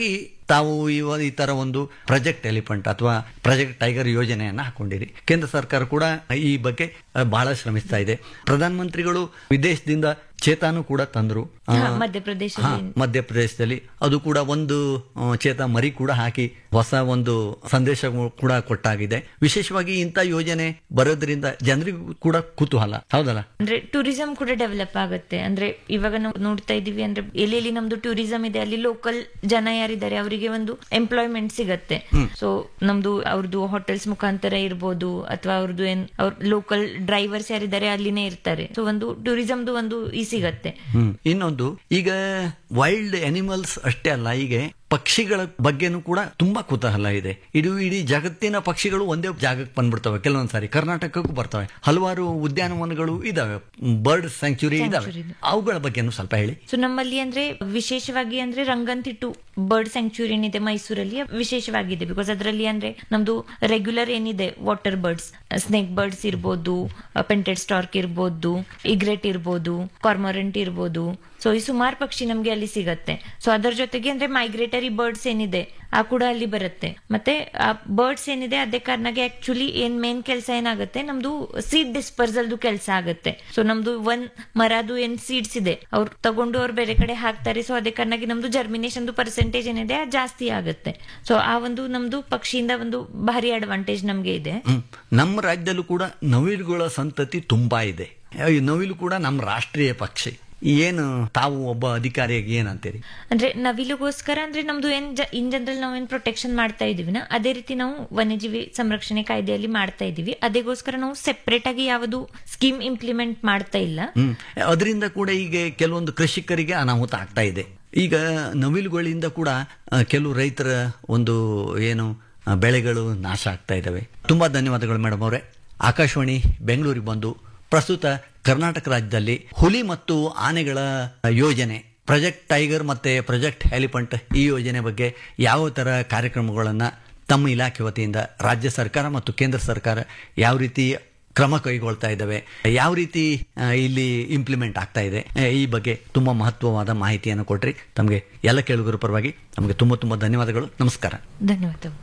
ತಾವು ಇವ ಈ ತರ ಒಂದು ಪ್ರಾಜೆಕ್ಟ್ ಎಲಿಫೆಂಟ್ ಅಥವಾ ಪ್ರಾಜೆಕ್ಟ್ ಟೈಗರ್ ಯೋಜನೆಯನ್ನ ಹಾಕೊಂಡಿರಿ ಕೇಂದ್ರ ಸರ್ಕಾರ ಕೂಡ ಈ ಬಗ್ಗೆ ಆ, ಬಹಳ ಶ್ರಮಿಸ್ತಾ ಇದೆ ಪ್ರಧಾನಮಂತ್ರಿಗಳು ವಿದೇಶದಿಂದ ಚೇತಾನು ಕೂಡ ತಂದ್ರು ಆ, ಹಾ, ಮಧ್ಯಪ್ರದೇಶದಲ್ಲಿ. ಹಾ, ಮಧ್ಯಪ್ರದೇಶದಲ್ಲಿ ಅದು ಕೂಡ ಒಂದು ಆ, ಚೇತ ಮರಿ ಕೂಡ ಹಾಕಿ ಹೊಸ ಒಂದು ಸಂದೇಶ ಕೂಡ ಕೊಟ್ಟಾಗಿದೆ ವಿಶೇಷವಾಗಿ ಇಂಥ ಯೋಜನೆ ಬರೋದ್ರಿಂದ ಜನರಿಗೂ ಕೂಡ ಕುತೂಹಲ ಹೌದಲ್ಲ ಅಂದ್ರೆ ಟೂರಿಸಂ ಕೂಡ ಡೆವಲಪ್ ಆಗುತ್ತೆ ಅಂದ್ರೆ ಇವಾಗ ನಾವು ನೋಡ್ತಾ ಇದೀವಿ ಅಂದ್ರೆ ಎಲ್ಲೆಲ್ಲಿ ನಮ್ದು ಟೂರಿಸಂ ಇದೆ ಅಲ್ಲಿ ಲೋಕಲ್ ಜನ ಯಾರಿದ್ದಾರೆ ಅವರಿಗೆ ಒಂದು ಎಂಪ್ಲಾಯ್ಮೆಂಟ್ ಸಿಗತ್ತೆ ಸೊ ನಮ್ದು ಅವ್ರದ್ದು ಹೋಟೆಲ್ಸ್ ಮುಖಾಂತರ ಇರ್ಬೋದು ಅಥವಾ ಅವ್ರದ್ದು ಏನ್ ಅವ್ರ ಲೋಕಲ್ ಡ್ರೈವರ್ಸ್ ಯಾರಿದ್ದಾರೆ ಅಲ್ಲಿನೇ ಇರ್ತಾರೆ ಸೊ ಒಂದು ಟೂರಿಸಂದು ಒಂದು ಈ ಸಿಗತ್ತೆ ಹ್ಮ್ ಇನ್ನೊಂದು ಈಗ ವೈಲ್ಡ್ ಅನಿಮಲ್ಸ್ ಅಷ್ಟೇ ಅಲ್ಲ ಈಗ ಪಕ್ಷಿಗಳ ಬಗ್ಗೆನೂ ಕೂಡ ತುಂಬಾ ಕುತೂಹಲ ಇದೆ ಇಡೀ ಇಡೀ ಜಗತ್ತಿನ ಪಕ್ಷಿಗಳು ಒಂದೇ ಜಾಗಕ್ಕೆ ಬಂದ್ಬಿಡ್ತವೆ ಕೆಲವೊಂದ್ಸಾರಿ ಕರ್ನಾಟಕಕ್ಕೂ ಬರ್ತವೆ ಹಲವಾರು ಉದ್ಯಾನವನಗಳು ಇದಾವೆ ಬರ್ಡ್ ಸ್ಯಾಂಕ್ಚುರಿ ಇದಾವೆ ಅವುಗಳ ಬಗ್ಗೆನೂ ಸ್ವಲ್ಪ ಹೇಳಿ ಸೊ ನಮ್ಮಲ್ಲಿ ಅಂದ್ರೆ ವಿಶೇಷವಾಗಿ ಅಂದ್ರೆ ರಂಗಂತಿಟ್ಟು ಬರ್ಡ್ ಸ್ಯಾಂಕ್ಚುರಿ ಏನಿದೆ ಮೈಸೂರಲ್ಲಿ ವಿಶೇಷವಾಗಿದೆ ಬಿಕಾಸ್ ಅದರಲ್ಲಿ ಅಂದ್ರೆ ನಮ್ದು ರೆಗ್ಯುಲರ್ ಏನಿದೆ ವಾಟರ್ ಬರ್ಡ್ಸ್ ಸ್ನೇಕ್ ಬರ್ಡ್ಸ್ ಇರ್ಬೋದು ಪೆಂಟೆಡ್ ಸ್ಟಾರ್ಕ್ ಇರ್ಬೋದು ಇಗ್ರೆಟ್ ಇರ್ಬೋದು ಕಾರ್ಮೊರೆಂಟ್ ಇರ್ಬೋದು ಸೊ ಈ ಸುಮಾರು ಪಕ್ಷಿ ನಮ್ಗೆ ಅಲ್ಲಿ ಸಿಗತ್ತೆ ಸೊ ಅದರ ಜೊತೆಗೆ ಅಂದ್ರೆ ಮೈಗ್ರೇಟರಿ ಬರ್ಡ್ಸ್ ಏನಿದೆ ಆ ಕೂಡ ಅಲ್ಲಿ ಬರುತ್ತೆ ಮತ್ತೆ ಆ ಬರ್ಡ್ಸ್ ಏನಿದೆ ಅದೇ ಕಾರಣಕ್ಕೆ ಆಕ್ಚುಲಿ ಏನ್ ಮೇನ್ ಕೆಲಸ ಏನಾಗುತ್ತೆ ನಮ್ದು ಸೀಡ್ ಡಿಸ್ಪರ್ಸಲ್ದು ಕೆಲಸ ಆಗುತ್ತೆ ಸೊ ನಮ್ದು ಒಂದ್ ಮರದು ಏನ್ ಸೀಡ್ಸ್ ಇದೆ ಅವ್ರು ತಗೊಂಡು ಅವ್ರು ಬೇರೆ ಕಡೆ ಹಾಕ್ತಾರೆ ಸೊ ಅದೇ ಕಾರಣಕ್ಕೆ ನಮ್ದು ಜರ್ಮಿನೇಷನ್ ಪರ್ಸೆಂಟೇಜ್ ಏನಿದೆ ಅದು ಜಾಸ್ತಿ ಆಗುತ್ತೆ ಸೊ ಆ ಒಂದು ನಮ್ದು ಪಕ್ಷಿಯಿಂದ ಒಂದು ಭಾರಿ ಅಡ್ವಾಂಟೇಜ್ ನಮ್ಗೆ ಇದೆ ಹ್ಮ್. ನಮ್ಮ ರಾಜ್ಯದಲ್ಲೂ ಕೂಡ ನವಿಲುಗಳ ಸಂತತಿ ತುಂಬಾ ಇದೆ ಈ ನವಿಲು ಕೂಡ ನಮ್ಮ ರಾಷ್ಟ್ರೀಯ ಪಕ್ಷಿ ಏನು ತಾವು ಒಬ್ಬ ಅಧಿಕಾರಿಯಾಗಿ ಏನಂತೀರಿ ಅಂದ್ರೆ ನವಿಲುಗೋಸ್ಕರ ಅಂದ್ರೆ ನಮ್ದು ಏನ್ ಜ- ಇನ್ ಜನರಲ್ ನಾವು ಏನ್ ಪ್ರೊಟೆಕ್ಷನ್ ಮಾಡ್ತಾ ಇದೀವಿನ ಅದೇ ರೀತಿ ನಾವು ವನ್ಯಜೀವಿ ಸಂರಕ್ಷಣೆ ಕಾಯ್ದೆಯಲ್ಲಿ ಮಾಡ್ತಾ ಇದೀವಿ ಅದೇಗೋಸ್ಕರ ನಾವು ಸೆಪರೇಟ್ ಆಗಿ ಯಾವುದು ಸ್ಕೀಮ್ ಇಂಪ್ಲಿಮೆಂಟ್ ಮಾಡ್ತಾ ಇಲ್ಲ ಹ್ಮ್ ಅದರಿಂದ ಕೂಡ ಈಗ ಕೆಲವೊಂದು ಕೃಷಿಕರಿಗೆ ಅನಾಹುತ ಆಗ್ತಾ ಇದೆ ಈಗ ನವಿಲುಗಳಿಂದ ಕೂಡ ಆ, ಕೆಲವು ರೈತರ ಒಂದು ಏನು ಆ, ಬೆಳೆಗಳು ನಾಶ ಆಗ್ತಾ ಇದ್ದಾವೆ ತುಂಬಾ ಧನ್ಯವಾದಗಳು ಮೇಡಮ್ ಅವರೇ ಆಕಾಶವಾಣಿ ಬೆಂಗಳೂರಿಗೆ ಬಂದು ಪ್ರಸ್ತುತ ಕರ್ನಾಟಕ ರಾಜ್ಯದಲ್ಲಿ ಹುಲಿ ಮತ್ತು ಆನೆಗಳ ಯೋಜನೆ ಪ್ರಾಜೆಕ್ಟ್ ಟೈಗರ್ ಮತ್ತೆ ಪ್ರಾಜೆಕ್ಟ್ ಎಲಿಫೆಂಟ್ ಈ ಯೋಜನೆ ಬಗ್ಗೆ ಯಾವ ತರ ಕಾರ್ಯಕ್ರಮಗಳನ್ನು ತಮ್ಮ ಇಲಾಖೆ ವತಿಯಿಂದ ರಾಜ್ಯ ಸರ್ಕಾರ ಮತ್ತು ಕೇಂದ್ರ ಸರ್ಕಾರ ಯಾವ ರೀತಿ ಕ್ರಮ ಕೈಗೊಳ್ತಾ ಇದ್ದಾವೆ ಯಾವ ರೀತಿ ಆ, ಇಲ್ಲಿ ಇಂಪ್ಲಿಮೆಂಟ್ ಆಗ್ತಾ ಇದೆ ಆ, ಈ ಬಗ್ಗೆ ತುಂಬಾ ಮಹತ್ವವಾದ ಮಾಹಿತಿಯನ್ನು ಕೊಟ್ರಿ ತಮಗೆ ಎಲ್ಲ ಕೇಳುಗರ ಪರವಾಗಿ ನಮಗೆ ತುಂಬ ತುಂಬ ಧನ್ಯವಾದಗಳು ನಮಸ್ಕಾರ ಧನ್ಯವಾದಗಳು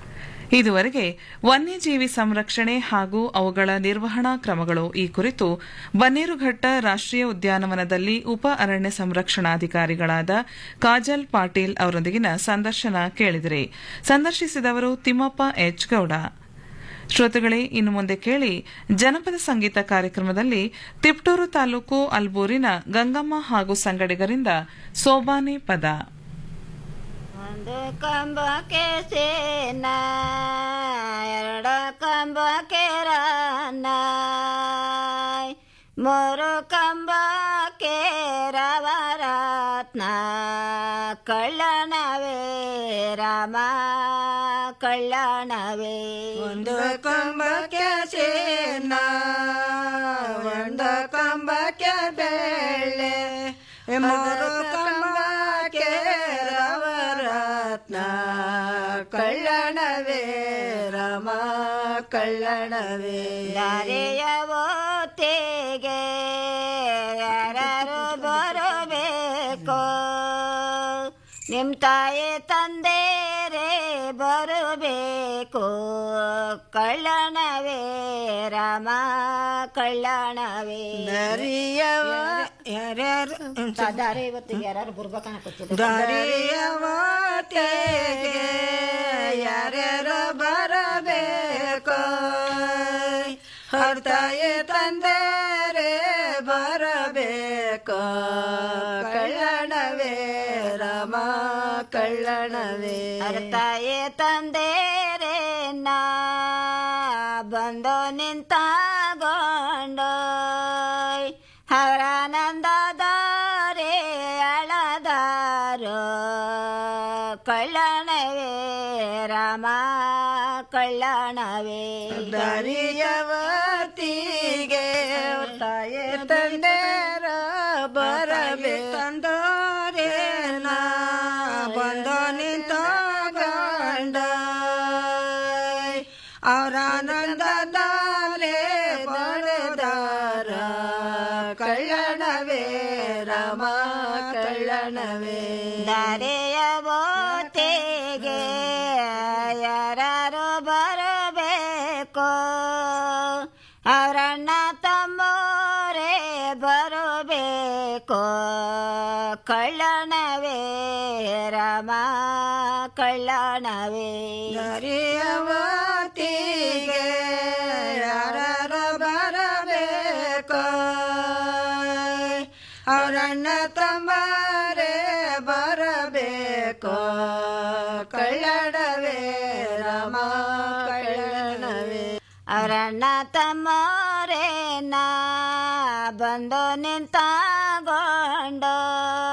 ಇದುವರೆಗೆ ವನ್ಯಜೀವಿ ಸಂರಕ್ಷಣೆ ಹಾಗೂ ಅವುಗಳ ನಿರ್ವಹಣಾ ಕ್ರಮಗಳು ಈ ಕುರಿತು ಬನ್ನೇರುಘಟ್ಟ ರಾಷ್ಟ್ರೀಯ ಉದ್ಯಾನವನದಲ್ಲಿ ಉಪ ಅರಣ್ಯ ಸಂರಕ್ಷಣಾಧಿಕಾರಿಗಳಾದ ಕಾಜಲ್ ಪಾಟೀಲ್ ಅವರೊಂದಿಗಿನ ಸಂದರ್ಶನ ಕೇಳಿದಿರಿ ಸಂದರ್ಶಿಸಿದವರು ತಿಮ್ಮಪ್ಪ ಎಚ್ ಗೌಡ ಶ್ರೋತೃಗಳೇ ಇನ್ನು ಮುಂದೆ ಕೇಳಿ ಜನಪದ ಸಂಗೀತ ಕಾರ್ಯಕ್ರಮದಲ್ಲಿ ತಿಪ್ಟೂರು ತಾಲೂಕು ಅಲ್ಬೂರಿನ ಗಂಗಮ್ಮ ಹಾಗೂ ಸಂಗಡಿಗರಿಂದ ಸೋಬಾನೆ ಪದ ಒಂದು ಕಂಬಕ್ಕೆ ಸೇನ ಎರಡು ಕಂಬಕ್ಕೆ ರಾನ ಮೂರು ಕಂಬಕ್ಕೆ ರವರತ್ನ ಕಳ್ಳಣವೇ ರಾಮ ಕಳ್ಳಣವೇ ಒಂದು ಕಂಬಕ್ಕೆ ಸೇನ ಒಂದು ಕಂಬಕ್ಕೆ ಬೆಳ್ಳೆ ಮೂರು ಕಂಬಕ್ಕೆ ರವರತ್ನ ಕಳ್ಳಣವೇ ರಮ ಕಳ್ಳಣವೇ ದಾರಿಯ ಓತೆಗೆ ಯಾರು ಬರಬೇಕು ನಿಮ್ ತಾಯಿ ತಂದೆರೇ ಬರಬೇಕು ಕಳ್ಳಣವೇ ರಾಮ ಕಳ್ಳಣವೇ ದಾರಿಯವ ಯಾರ್ಯಾರು ದಾರಿ ಇವತ್ತಿಗೆ ಯಾರು ಬರ್ಬೇಕನ್ನ ದಾರಿಯವ ಯಾರ್ಯಾರು ಬರಬೇಕು ಅವ್ರ ತಾಯಿ ತಂದೆರೇ ಬರಬೇಕು ಕಳ್ಳಣವೇ ರಾಮ ಕಳ್ಳಣವೇ ಅವ್ರ ತಾಯಿ ತಂದೆರೇ ನಾ ಬಂದು ನಿಂತಾಗೊಂಡು ಅವರಾನಂದದಾರೆ ಅಳದಾರೋ ಕಳ್ಳಣವೇ ರಾಮ ಕಳ್ಳಣವೇ ದರಿಯವತಿಗೆ ತಾಯಿ ತಂದೆರ ಬರಬೇ ತಂದೋರೆ ನಾ ಬಂದು ನಿಂತ ಗಂಡ ಅವರಾನಂದದಾರೆ ಬಡದಾರ ಕಳ್ಳಣವೇ ರಾಮ ಕಳ್ಳಣವೇ ದಾರೆಯ ಬೋತೆ ಹೊತ್ತಿಗೆ ಯಾರು ಬರಬೇಕು ಅವರಣ್ಣ ತಮ್ಮೋರೇ ಬರಬೇಕು ಕಳ್ಳಣವೇ ರಾಮ ಕಳ್ಳಣವೇ ಹೊತ್ತಿಗೆ ಯಾರು ಬರಬೇಕು ಅವರಣ್ಣ ತಮ್ಮರೇ ಬರಬೇಕು ಕಳ್ಳಡವೇ ರಾಮ ಕಳ್ಳಣವೇ ಅವರಣ್ಣ ತಮ್ಮೋರೇ ನಾ ಬಂದು ನಿಂತಗೊಂಡು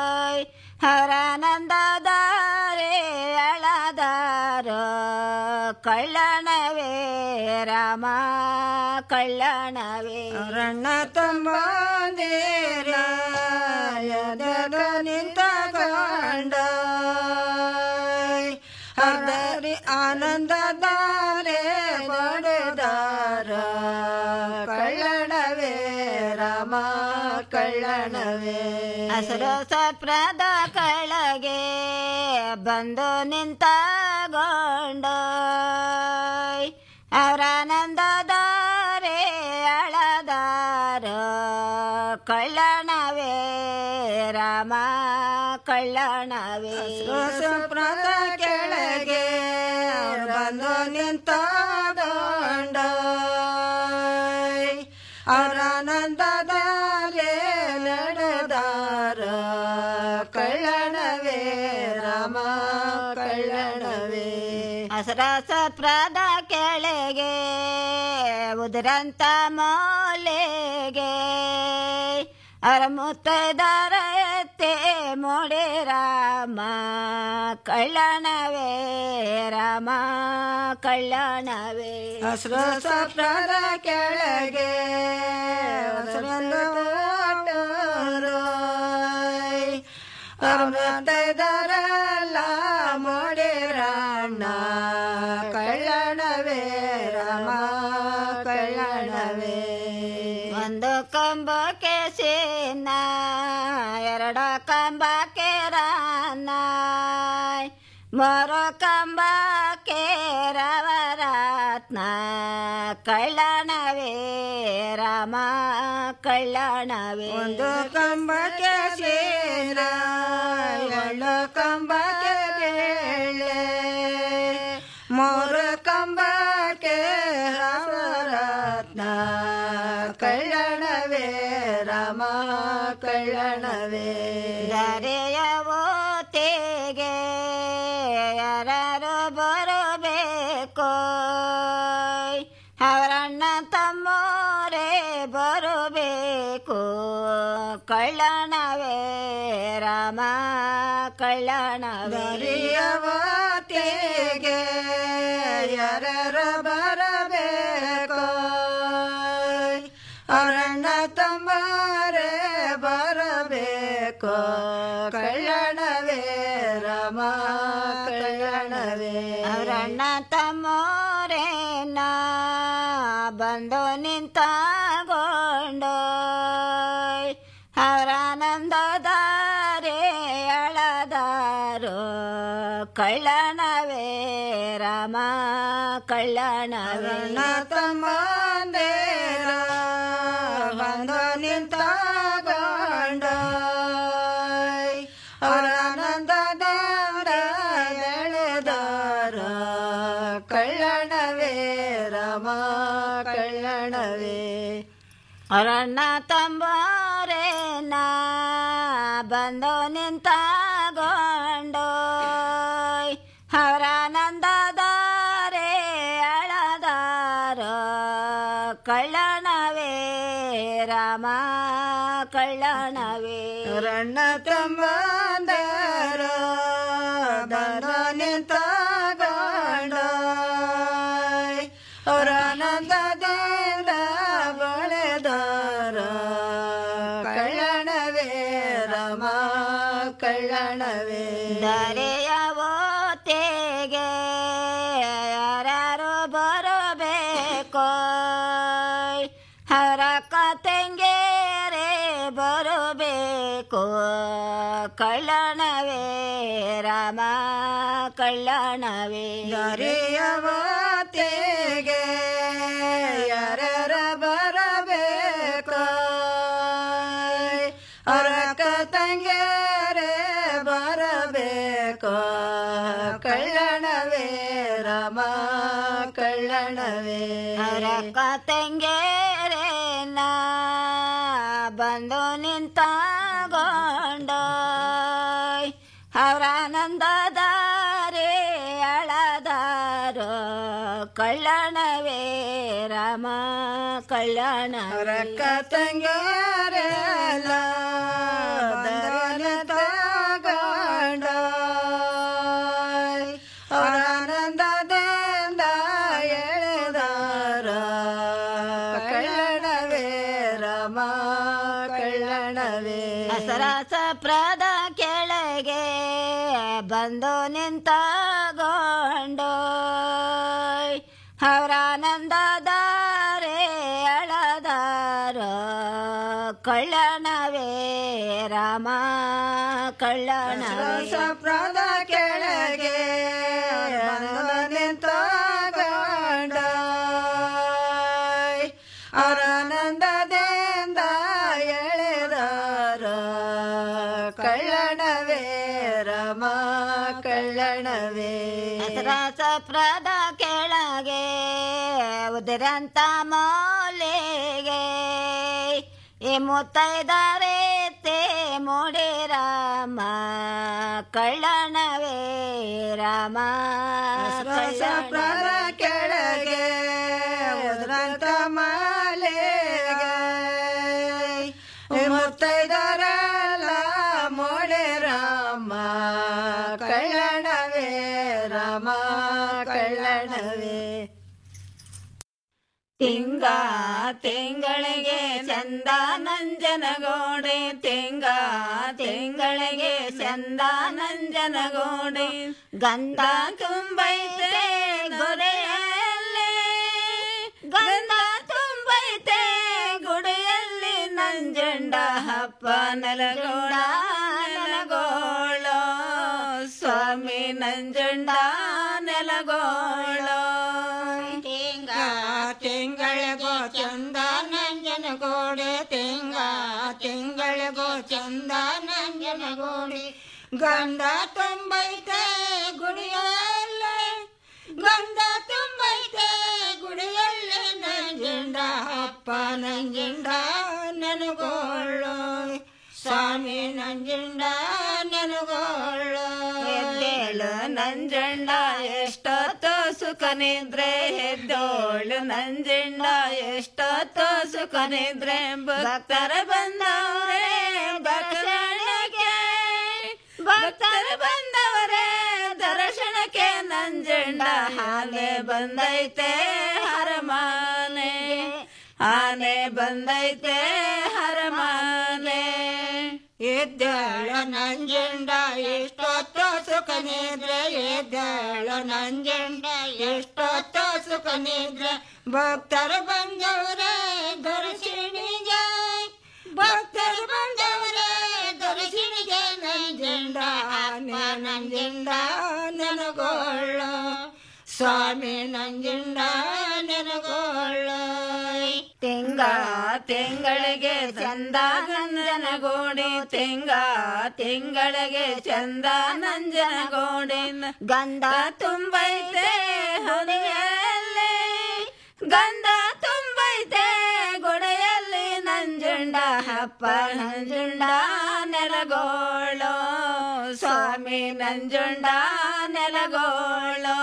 ಅವರಾನಂದದಾರೆ ಅಳದಾರೋ ಕಳ್ಳಣವೇ ರಾಮ ಕಳ್ಳಣವೇ ಅವರಣ್ಣ ತಮ್ಮಂದಿರ ಎದೆಗ ನಿಂತಕೊಂಡ ಅವರಿ ಆನಂದದಾರೆ ಬಡದಾರ ಕಳ್ಳಣವೇ ರಾಮ ಕಳ್ಳಣವೇ ಹಸಿರು ಸಪ್ರದ ಕೆಳಗೆ ಬಂದು ನಿಂತಗೊಂಡು ಅವರಾನಂದದಾರೆ ಅಳದಾರೋ ಕಳ್ಳಣವೇ ರಾಮ ಕಳ್ಳಣವೇ ಸಂಪ್ರದ ಕೆಳಗೆ ಬಂದು ನಿಂತಗೊಂಡ ಅವರಾನಂದದಾರೆ ನಡೆದಾರ ಕಳ್ಳಣವೇ ರಾಮ ಕಳ್ಳಣವೇ ಹಸರ ಸಪ್ರದ ಕೆಳಗೆ ಉದುರಂತ ಮೌಲೆಗೆ ಅವರ ಮುತ್ತೈದರ ಎತ್ತೆ ಮೋಡೆ ರಾಮ ಕಳ್ಳಣವೇ ರಾಮ ಕಳ್ಳಣವೇ ಹಸಿರು ಸಪ್ರದ ಕೆಳಗೆ ಅಮೃತದರಲ್ಲ ಮೋಡಿರಣ್ಣ ಕಳ್ಳಣವೇ ರಾಮ ಕಳ್ಳಣವೇ ಒಂದು ಕಂಬಕ್ಕೆ ಸೇನ ಎರಡ ಕಂಬಕ್ಕೆ ರಾನ ಮೂರು ಕಂಬಕ್ಕೆ ರವರತ್ನ ಕಳ್ಳಣವೇ ರಾಮ ಕಳ್ಳಣವೇ ಒಂದು ಕಂಬಕ್ಕೆ ಸೇರ ಎಳ್ಳು ಕಂಬಕ್ಕೆ ಬೇಳೆ ಮೂರು ಕಂಬಕ್ಕೆ ರಾಮರತ್ನ ಕಳ್ಳಣವೇ ರಾಮ ಕಳ್ಳಣವೇ ದರೆಯ ಓತೆಗೆ ಯಾರು ಬರಬೇಕು ಅವರಣ್ಣ ತಮ್ಮೋರೇ ಬರಬೇಕು ಕಳ್ಳಣವೇ ರಾಮ ಕಳ್ಳಣವೇ ದರಿಯವತಿಗೆ ಯಾರ ಬರಬೇಕು ಅವರಣ್ಣ ತಮ್ಮರೇ ಬರಬೇಕು ಕಳ್ಳಣವೇ ರಾಮ ಕಳ್ಳಣವೇ ಅವರಣ್ಣ ತಮ್ಮೋರೇ ನಾ ಬಂದು ನಿಂತಗೊಂಡು ಅವರಾನಂದದಾರೆ ಅಳದಾರೋ ಕಳ್ಳಣವೇ ರಾಮ ಕಳ್ಳಣವೇ ಅರಣ್ಣ ತಮ್ಮಂದೇರ ಬಂದು ನಿಂತಗೊಂಡ ಅವರ ಆನಂದದಿಂದ ಬೆಳೆದಾರ ಕಳ್ಳಣವೇ ರಾಮ ಕಳ್ಳಣವೇ ಅರಣ್ಣ ತಂಬೋರೆ ನಾ ಬಂದು ನಿಂತಗೊಂಡು ಅವರಾನಂದದಾರೆ ಅಳದಾರೋ ಕಳ್ಳಣವೇ ರಾಮ ಕಳ್ಳಣವೇ ರಣ್ಣ ತಮ್ಮಂದರ ಬಂದು ನಿಂತಗೊಂಡ ಅವರ ಆನಂದದಿಂದ ಬಳೆದಾರ ಕಳ್ಳಣವೇ ರಾಮ ಕಳ್ಳಣವೇ ದರೆಯ ಓತೆಗೆ ಯಾರು ಬರಬೇಕು ಅವರ ಕತೆಂಗೇರೆ ಬರಬೇಕು ಕಳ್ಳಣವೇ ರಾಮ ಕಲ್ಯಾಣವೇ ದರಿಯವತೆಗೆ ಯಾರ್ಯಾರ ಬರಬೇಕು ಅರಕ ತಂಗ್ಯಾರೆ ಬರಬೇಕು ಕಲ್ಯಾಣವೇ ರಾಮ ಕಲ್ಯಾಣವೇ ಅವರಕ್ಕ ತಂಗೇರೆ ನಾ ಬಂದು ನಿಂತಗೊಂಡ ಅವರಾನಂದದಾರೆ ಅಳದಾರೋ ಕಲ್ಯಾಣವೇ ರಾಮ ಕಲ್ಯಾಣ ಅರಕ ತಂಗ್ಯಾರೆಲ್ಲ ತಗೊಂಡ ಅವರಾನಂದದಿಂದ ಎಳೆದಾರ ಕಲ್ಯಾಣವೇ ರಾಮ ಕಲ್ಯಾಣವೇ ಹಸರಸ ಪ್ರದ ಕೆಳಗೆ ಬಂದು ನಿಂತಗೊಂಡು ಅವರಾನಂದದಾರೆ ಅಳದಾರೋ ಕಲ್ಯಾಣವೇ ರಾಮ ಕಲ್ಯಾಣವೇ ಸಪ್ರದ ಕೆಳಗೆ ಬಂದು ನಿಂತಗೊಂಡ ಅವರಾನಂದದಿಂದ ಎಳೆದಾರ ಕಳ್ಳಣವೇ ರಾಮ ಕಳ್ಳಣವೇ ರಸ ಪ್ರದ ಕೆಳಗೆ ಉದಿರಂತ ಮೌಲಿಗೆ ಈ ಮುತ್ತೈದರೆ ತೇ ಮುಡಿ ರಾಮ ಕಳ್ಳಣವೇ ರಾಮ ಸಪ್ರದ ಕೆಳಗೆ ಉದ್ರಂತ ಮಾಲೆಗೆ ಮುತ್ತೈದರಲ್ಲ ಮೋಡೆ ರಾಮ ಕಳ್ಳಣವೇ ರಾಮ ಕಳ್ಳಣವೇ ತಿಂಗ ತಿಂಗಳಿಗೆ ಚಂದ ನಂಜನಗೋಡೆ ತಿಂಗ ತಿಂಗಳಿಗೆ ಚಂದ ನಂಜನಗೋಡೆ ಗಂಧ ತುಂಬೈತೆ ಗೊರೆಯಲ್ಲಿ ಗಂಧ ತುಂಬೈತೆ ಗುಡಿಯಲ್ಲಿ ನಂಜಂಡ ಹಪ್ಪ ನಲಗೋಡ ನೆಲಗೋಳೋ ಸ್ವಾಮಿ ನಂಜಂಡ ನೆಲಗೋಳೋ ತಿಂಗ ತಿಂಗಳಿಗೋ ಚಂದ ನಂಜನಗೋಡೆ ತಿಂಗ ತಿಂಗಳಿಗೋ ಚಂದ ನಂಜನಗೋಡೆ ಗಂಧ ತುಂಬೈತೆ ಗುಡಿಯಲ್ಲೇ ಗಂಧ ತುಂಬೈತೆ ಗುಡಿಯಲ್ಲೇ ನಂಜಂಡ ಅಪ್ಪ ನಂಜಂಡ ನನಗೋಳು ಸ್ವಾಮಿ ನಂಜಂಡ ನನಗೋಳು ಎದ್ದೇಳು ನಂಜಂಡ ಎಷ್ಟೊತ್ತು ಸುಖ ನಿದ್ರೆ ಎದ್ದೋಳು ನಂಜಂಡ ಎಷ್ಟೊತ್ತು ಸುಖ ನಿದ್ರೆ ಭಕ್ತರ ಬಂದವರೇ ದರ್ಶನಕ್ಕೆ ಭಕ್ತರ ಬಂದವರೇ ದರ್ಶನಕ್ಕೆ ನಂಜಂಡ ಆನೆ ಬಂದೈತೆ ಹರಮಾನೆ ಆನೆ ಬಂದೈತೆ ಹರಮಾನೆ ಎದ್ದಾಳ ನಂಜಂಡ ಎಷ್ಟೊತ್ತು ಸುಖ ನಿದ್ರೆ ಎದ್ದಾಳ ನಂಜಂಡ ಎಷ್ಟೊತ್ತು ಸುಖ ನಿದ್ರೆ ಭಕ್ತರು ಬಂದವರೇ ದರ್ಶನಿಗೆ ಭಕ್ತರು ಬಂದವರೇ ದರ್ಶನಿಗೆ ನಂಜಂಡ ಆನೆ ನಂಜಂಡ ನನಗೋಳ ಸ್ವಾಮಿ ನಂಜಂಡ ನನಗೋಳ ತಿಂಗ ತಿಂಗಳಿಗೆ ಚಂದ ನಂಜನಗೋಡಿ ತಿಂಗ ತಿಂಗಳಿಗೆ ಚಂದ ನಂಜನಗೋಡಿ ಗಂಧ ತುಂಬೈತೆ ಹೊಡೆಯಲ್ಲಿ ಗಂಧ ತುಂಬೈತೆ ಗೊಡೆಯಲ್ಲಿ ನಂಜುಂಡ ಹಪ್ಪ ನಂಜುಂಡ ನೆಲಗೋಳು ಸ್ವಾಮಿ ನಂಜುಂಡ ನೆಲಗೋಳು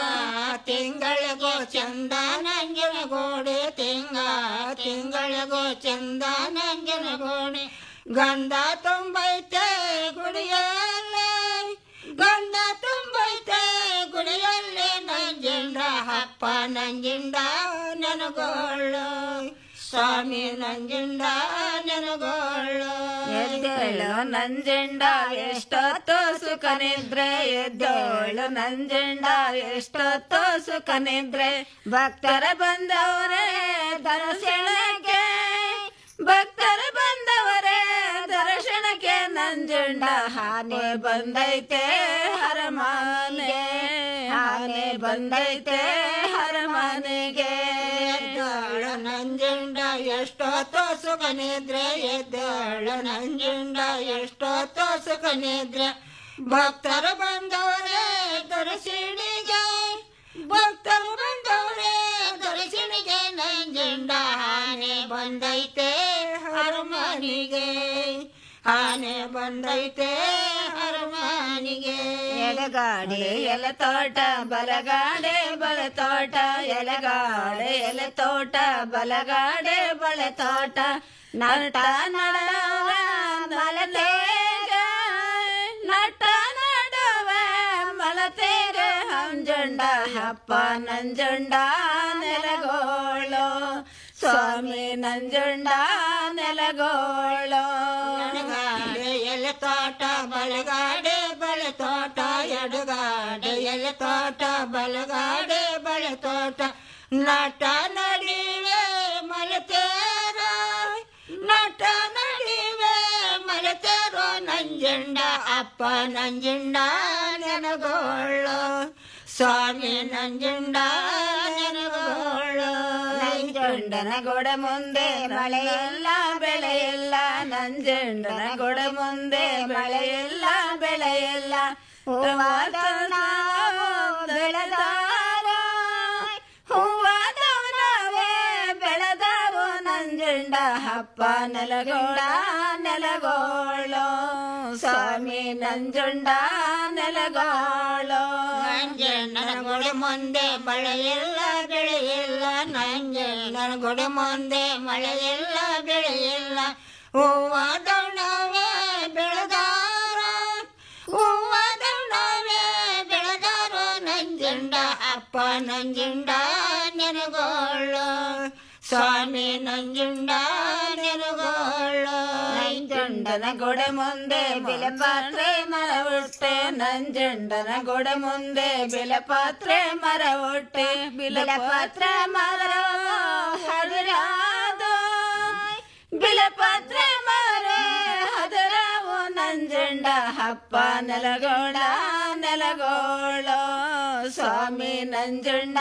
ತಿಂಗಳಿಗೋ ಚಂದ ನಂಜನಗೋಡೆ ತಿಂಗ ತಿಂಗಳಿಗೋ ಚಂದ ನಂಜನಗೋಡೆ ಗಂಧ ತುಂಬೈತೆ ಗುಡಿಯಲ್ಲೇ ಗಂಧ ತುಂಬೈತೆ ಗುಡಿಯಲ್ಲೇ ನಂಜಂಡ ಹಪ್ಪ ನಂಜಂಡ ನನಗೋಳು ಸ್ವಾಮಿ ನಂಜಂಡ ನನಗೋಳು ಎದ್ದೇಳು ನಂಜಂಡ ಎಷ್ಟೊತ್ತು ಸುಖ ನಿದ್ರೆ ಎದ್ದೇಳು ನಂಜಂಡ ಎಷ್ಟೊತ್ತು ಸುಖ ನಿದ್ರೆ ಭಕ್ತರ ಬಂದವರೇ ದರ್ಶನಕ್ಕೆ ಭಕ್ತರ ಬಂದವರೇ ದರ್ಶನಕ್ಕೆ ನಂಜುಂಡ ಹಾನೆ ಬಂದೈತೆ ಹರಮಾನೆ ಆನೆ ಬಂದೈತೆ ಹರಮನೆಗೆ ಎದ್ದೇಳು ನಂಜುಂಡ ಎಷ್ಟೊತ್ತೋ ಸುಖ ನಿದ್ರೆ ಎದ್ದೇಳು ನಂಜುಂಡ ಎಷ್ಟೊತ್ತೋ ಸುಖ ನಿದ್ರೆ ಭಕ್ತರು ಬಂದವರೇ ದೊರಸಿಣಿಗೆ ಭಕ್ತರು ಬಂದವರೇ ದೊರಸಿಣಿಗೆ ನಂಜುಂಡ ಆನೆ ಬಂದೈತೆ ಹರಮನಿಗೆ ಆನೆ ಬಂದೈತೆ ಹರಮನಿಗೆ ಎಲೆಗಾಡೆ ಎಲೆ ತೋಟ ಬಲಗಾಡೆ ಬಲ ತೋಟ ಎಲೆಗಾಡೆ ಎಲೆ ತೋಟ ಬಲಗಾಡೆ ಬಳೆ ತೋಟ ನಟ ನಡವ ಮಲತೇಗ ನಟ ನಡವ ಮಲತೇಗ ಹಂಜುಂಡ ಹಪ್ಪ ನಂಜುಂಡ ನೆಲಗೋಳು ಸ್ವಾಮಿ ನಂಜುಂಡ ನೆಲಗೋಳು ಎಡಗಾಡೆ ಎಲೆ ತೋಟ ಬಲಗಾಡೆ ಬಳೆ ತೋಟ ಎಡಗಾಡೆ ಎಲೆ ತೋಟ ಬಲಗಾಡೆ ಬಳೆ ತೋಟ ನಟ ನಡಿವೆ ಮಲತೇರ ನಟ ನಡಿವೆ ಮಲತೇರೋ ನಂಜುಂಡ ಅಪ್ಪ ನಂಜುಂಡ ನೆನಗೋಳು ಸ್ವಾಮಿ ನಂಜುಂಡ ನೆನಗೋಳು ನಂಜುಂಡನ ಗೊಡೆ ಮುಂದೆ ಮಳೆಯಿಲ್ಲ ಬೆಳೆಯಿಲ್ಲ ನಂಜುಂಡನ ಗೊಡೆ ಮುಂದೆ ಮಳೆಯಿಲ್ಲ ಬೆಳೆಯಿಲ್ಲ ಹೂವಾದ ನಾವು ಬೆಳೆದಾರ ಹೂವಾದ ನಾವೇ ಬೆಳೆದಾವು ನಂಜುಂಡ ಹಪ್ಪ ನೆಲಗೋಳ ನೆಲಗೋಳು ಸ್ವಾಮಿ ನಂಜುಂಡ ನೆಲಗೋಳು ನಂಜಣ್ಣನ ಗುಡಿ ಮುಂದೆ ಮಳೆಯಿಲ್ಲ ಬೆಳೆಯಿಲ್ಲ ನಂಜಣ್ಣನ ಗುಡಿ ಮುಂದೆ ಮಳೆಯಿಲ್ಲ ಬೆಳೆಯಿಲ್ಲ ಹೂವ ದೌಡವೇ ಬೆಳೆದಾರ ಹೂವ ದೌಡವೇ ಬೆಳೆದಾರೋ ನಂಜುಂಡ ಅಪ್ಪ ನಂಜುಂಡ ನೆನಗೋಳು ಸ್ವಾಮಿ ನಂಜುಂಡ ನೆನಗೋಳು ನಂಜುಂಡನ ಗೊಡೆ ಮುಂದೆ ಬೆಲೆ ಪಾತ್ರೆ ಮರ ಉಟ್ಟೆ ನಂಜುಂಡನ ಗೊಡೆ ಮುಂದೆ ಬೆಲೆ ಪಾತ್ರೆ ಮರ ಉಟ್ಟೆ ಬೆಲೆ ಪಾತ್ರೆ ಮರ ಹದಿರಾದು ಬೆಲೆ ಪಾತ್ರೆ ಮರ ಹದರಾವು ನಂಜುಂಡ ಹಪ್ಪ ನೆಲಗೋಳ ನೆಲಗೋಳು ಸ್ವಾಮಿ ನಂಜುಂಡ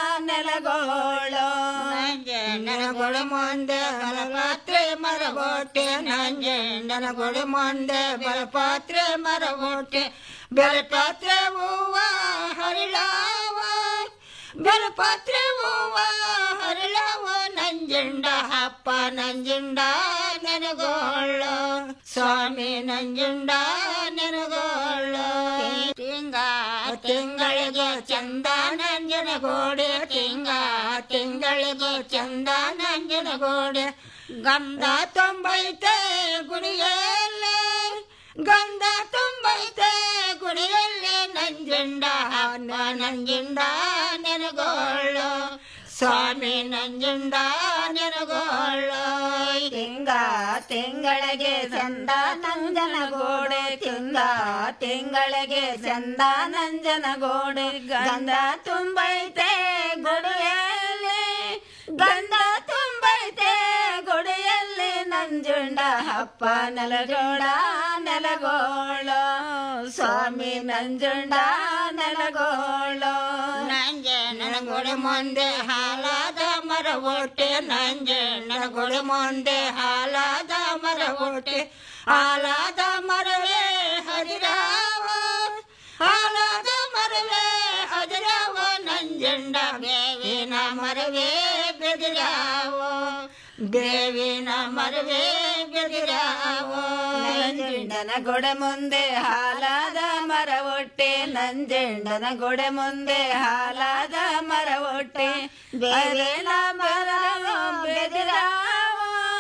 ನೆಲಗೋಳು ನಂಜಣ್ಣನ ಗುಡಿ ಮುಂದೆ ಬಲಪಾತ್ರೆ ಮರಗೋಟೆ ನಂಜಣ್ಣನ ಗುಡಿ ಮುಂದೆ ಬಲಪಾತ್ರೆ ಮರಗೋಟೆ ಬೆಲಪಾತ್ರೆ ಹೂವ ಹರಿಳಾವ ಬೆಲಪಾತ್ರೆ ಹೂವ ಹರಿಳಾವ ನಂಜುಂಡ ಹಪ್ಪ ನಂಜುಂಡ ನೆನಗೋಳು ಸ್ವಾಮಿ ನಂಜುಂಡ ನೆನಗೋಳು ತಿಂಗ ತಿಂಗಳಿಗೆ ಚಂದ ನಂಜನಗೋಡೆ ತಿಂಗ ತಿಂಗಳಿಗೆ ಚಂದ ನಂಜನಗೋಡೆ ಗಂಧ ತುಂಬೈತೆ ಗುಡಿಯಲ್ಲೇ ಗಂಧ ತುಂಬೈತೆ ಗುಡಿಯಲ್ಲೇ ನಂಜುಂಡ ಹಬ್ಬ ನಂಜುಂಡ ನೆನಗೋಳು ಸ್ವಾಮಿ ನಂಜುಂಡ ನೆನಗೋಳು ತಿಂಗ ತಿಂಗಳಿಗೆ ಚಂದ ನಂಜನ ಗೋಡೆ ತಿಂಗ ತಿಂಗಳಿಗೆ ಚಂದ ನಂಜನ ಗೋಡೆ ಗಂಧ ತುಂಬೈತೆ ಗುಡಿಯಲ್ಲಿ ಗಂಧ ತುಂಬೈತೆ ಗುಡಿಯಲ್ಲಿ ನಂಜುಂಡ ಹಪ್ಪ ನೆಲಗೋಳ ನೆಲಗೋಳು ಸ್ವಾಮಿ ನಂಜುಂಡ ನೆಲಗೋಳು ನಂಜಣ್ಣನ ಗುಡಿ ಮುಂದೆ ಹಾಲಾದ ಮರ ಒಟ್ಟೆ ನಂಜಣ್ಣನ ಗುಡಿ ಮುಂದೆ ಹಾಲಾದ ಮರ ಒಟ್ಟೆ ಹಾಲಾದ ಮರವೇ ಹರಿರಾವ ಹಾಲಾದ ಮರವೇ ಹರಿರಾವ ನಂಜಂಡ ಬೇವಿನ ಮರವೇ ಬೆದಿರಾವ ಬೇವಿನ ಮರವೇ ಬೆದಿರಾವ ನಂಜುಂಡನ ಗೊಡೆ ಮುಂದೆ ಹಾಲಾದ ಮರ ಒಟ್ಟೆ ನಂಜುಂಡನ ಗೊಡೆ ಮುಂದೆ ಹಾಲಾದ ಮರ ಒಟ್ಟೆ ಬೇವಿನ ಮರ ಬೆದಿರಾವ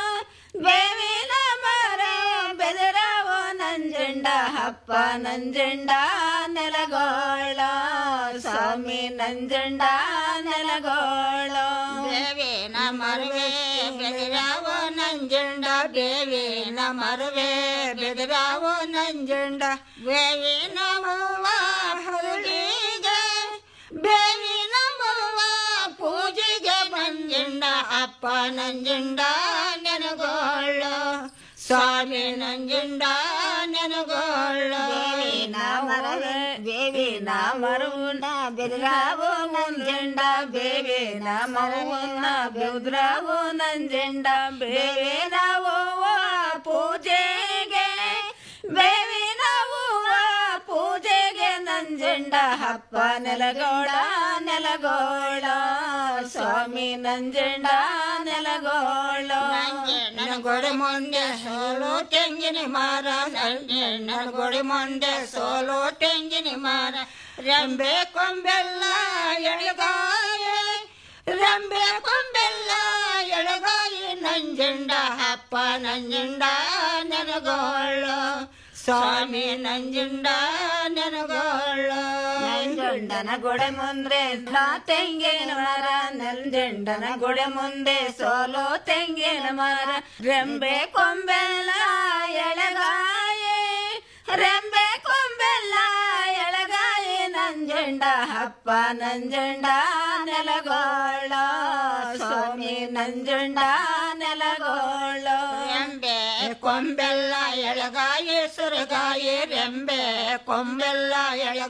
ಬೇವಿನ ಮರ ಬೆದರಾವ ನಂಜುಂಡ ಹಪ್ಪ ನಂಜುಂಡ ನೆಲಗೋಳ ಸ್ವಾಮಿ ನಂಜುಂಡ ನೆಲಗೋಳ ಬೇವಿನ ಮರವೇ ಬೆದರಾವ ನಂಜುಂಡ ಬೇವಿನ ಮರವೇ ಬೆದರಾವ ನಂಜುಂಡ ಬೇವಿನ ಹೂವ ಹರಳಿಗೆ ಬೇವಿನ ಮರುವ ಪೂಜೆಗೆ ನಂಜುಂಡ ಅಪ್ಪ ನಂಜುಂಡ ನೆನಗೋಳು ಸ್ವಾಮಿ ನಂಜುಂಡ ನೆನಗೋಳ ಬೇವಿನ ಮರವೇ ಬೇವಿನ ಮರವುನ್ನ ಬೆದರಾವು ನಂಜೆಂಡ ಬೇವಿನ ಮರವುನ್ನ ಬೆದರಾವು ನಂಜೆಂಡ ಬೇವಿನ ಹೂವ ಪೂಜೆಗೆ ಬೇವಿನ ಹೂವ ಪೂಜೆಗೆ ನಂಜೆಂಡ ಹಪ್ಪ ನೆಲಗೋಳ ನೆಲಗೋಳ ಸ್ವಾಮಿ ನಂಜೆಂಡ ನೆಲಗೋಳ ನನ್ನ ಗೋಡೆ ಮುಂದೆ ಸೋಲು ತೆಂಗಿನ ಮರ ನನ್ನ ಗೋಡೆ ಮುಂದೆ ಸೋಲು ತೆಂಗಿನ ಮರ ರೆಂಬೆ ಕೊಂಬೆಲ್ಲ ಎಳಗಾಯ ರೆಂಬೆ ಕೊಂಬೆಲ್ಲ ಎಳಗಾಯಿ ನಂಜಂಡ ಹಪ್ಪ ನಂಜಂಡ ನೆನಗೋಳು ಸ್ವಾಮಿ ನಂಜಂಡ ನೆನಗೋಳು ನಂಜುಂಡನ ಗೊಡೆ ಮುಂದೆ ನಾ ತೆಂಗಿನ ಮರ ನಂಜುಂಡನ ಗೊಡೆ ಮುಂದೆ ಸೋಲೋ ತೆಂಗಿನ ಮರ ರೆಂಬೆ ಕೊಂಬೆಲ್ಲ ಎಳಗಾಯೆ ರೆಂಬೆ ಕೊಂಬೆಲ್ಲ ಎಳಗಾಯೆ ನಂಜುಂಡ ಹಪ್ಪ ನಂಜುಂಡ ನೆಲಗೋಳ ಸ್ವಾಮಿ ನಂಜುಂಡ ನೆಲಗೋಳ ರೆಂಬೆ ಕೊಂಬೆಲ್ಲ ಎಳಗಾಯಿ ಸುರಗಾಯಿ ರೆಂಬೆ ಕೊಂಬೆಲ್ಲ ಎಳಗ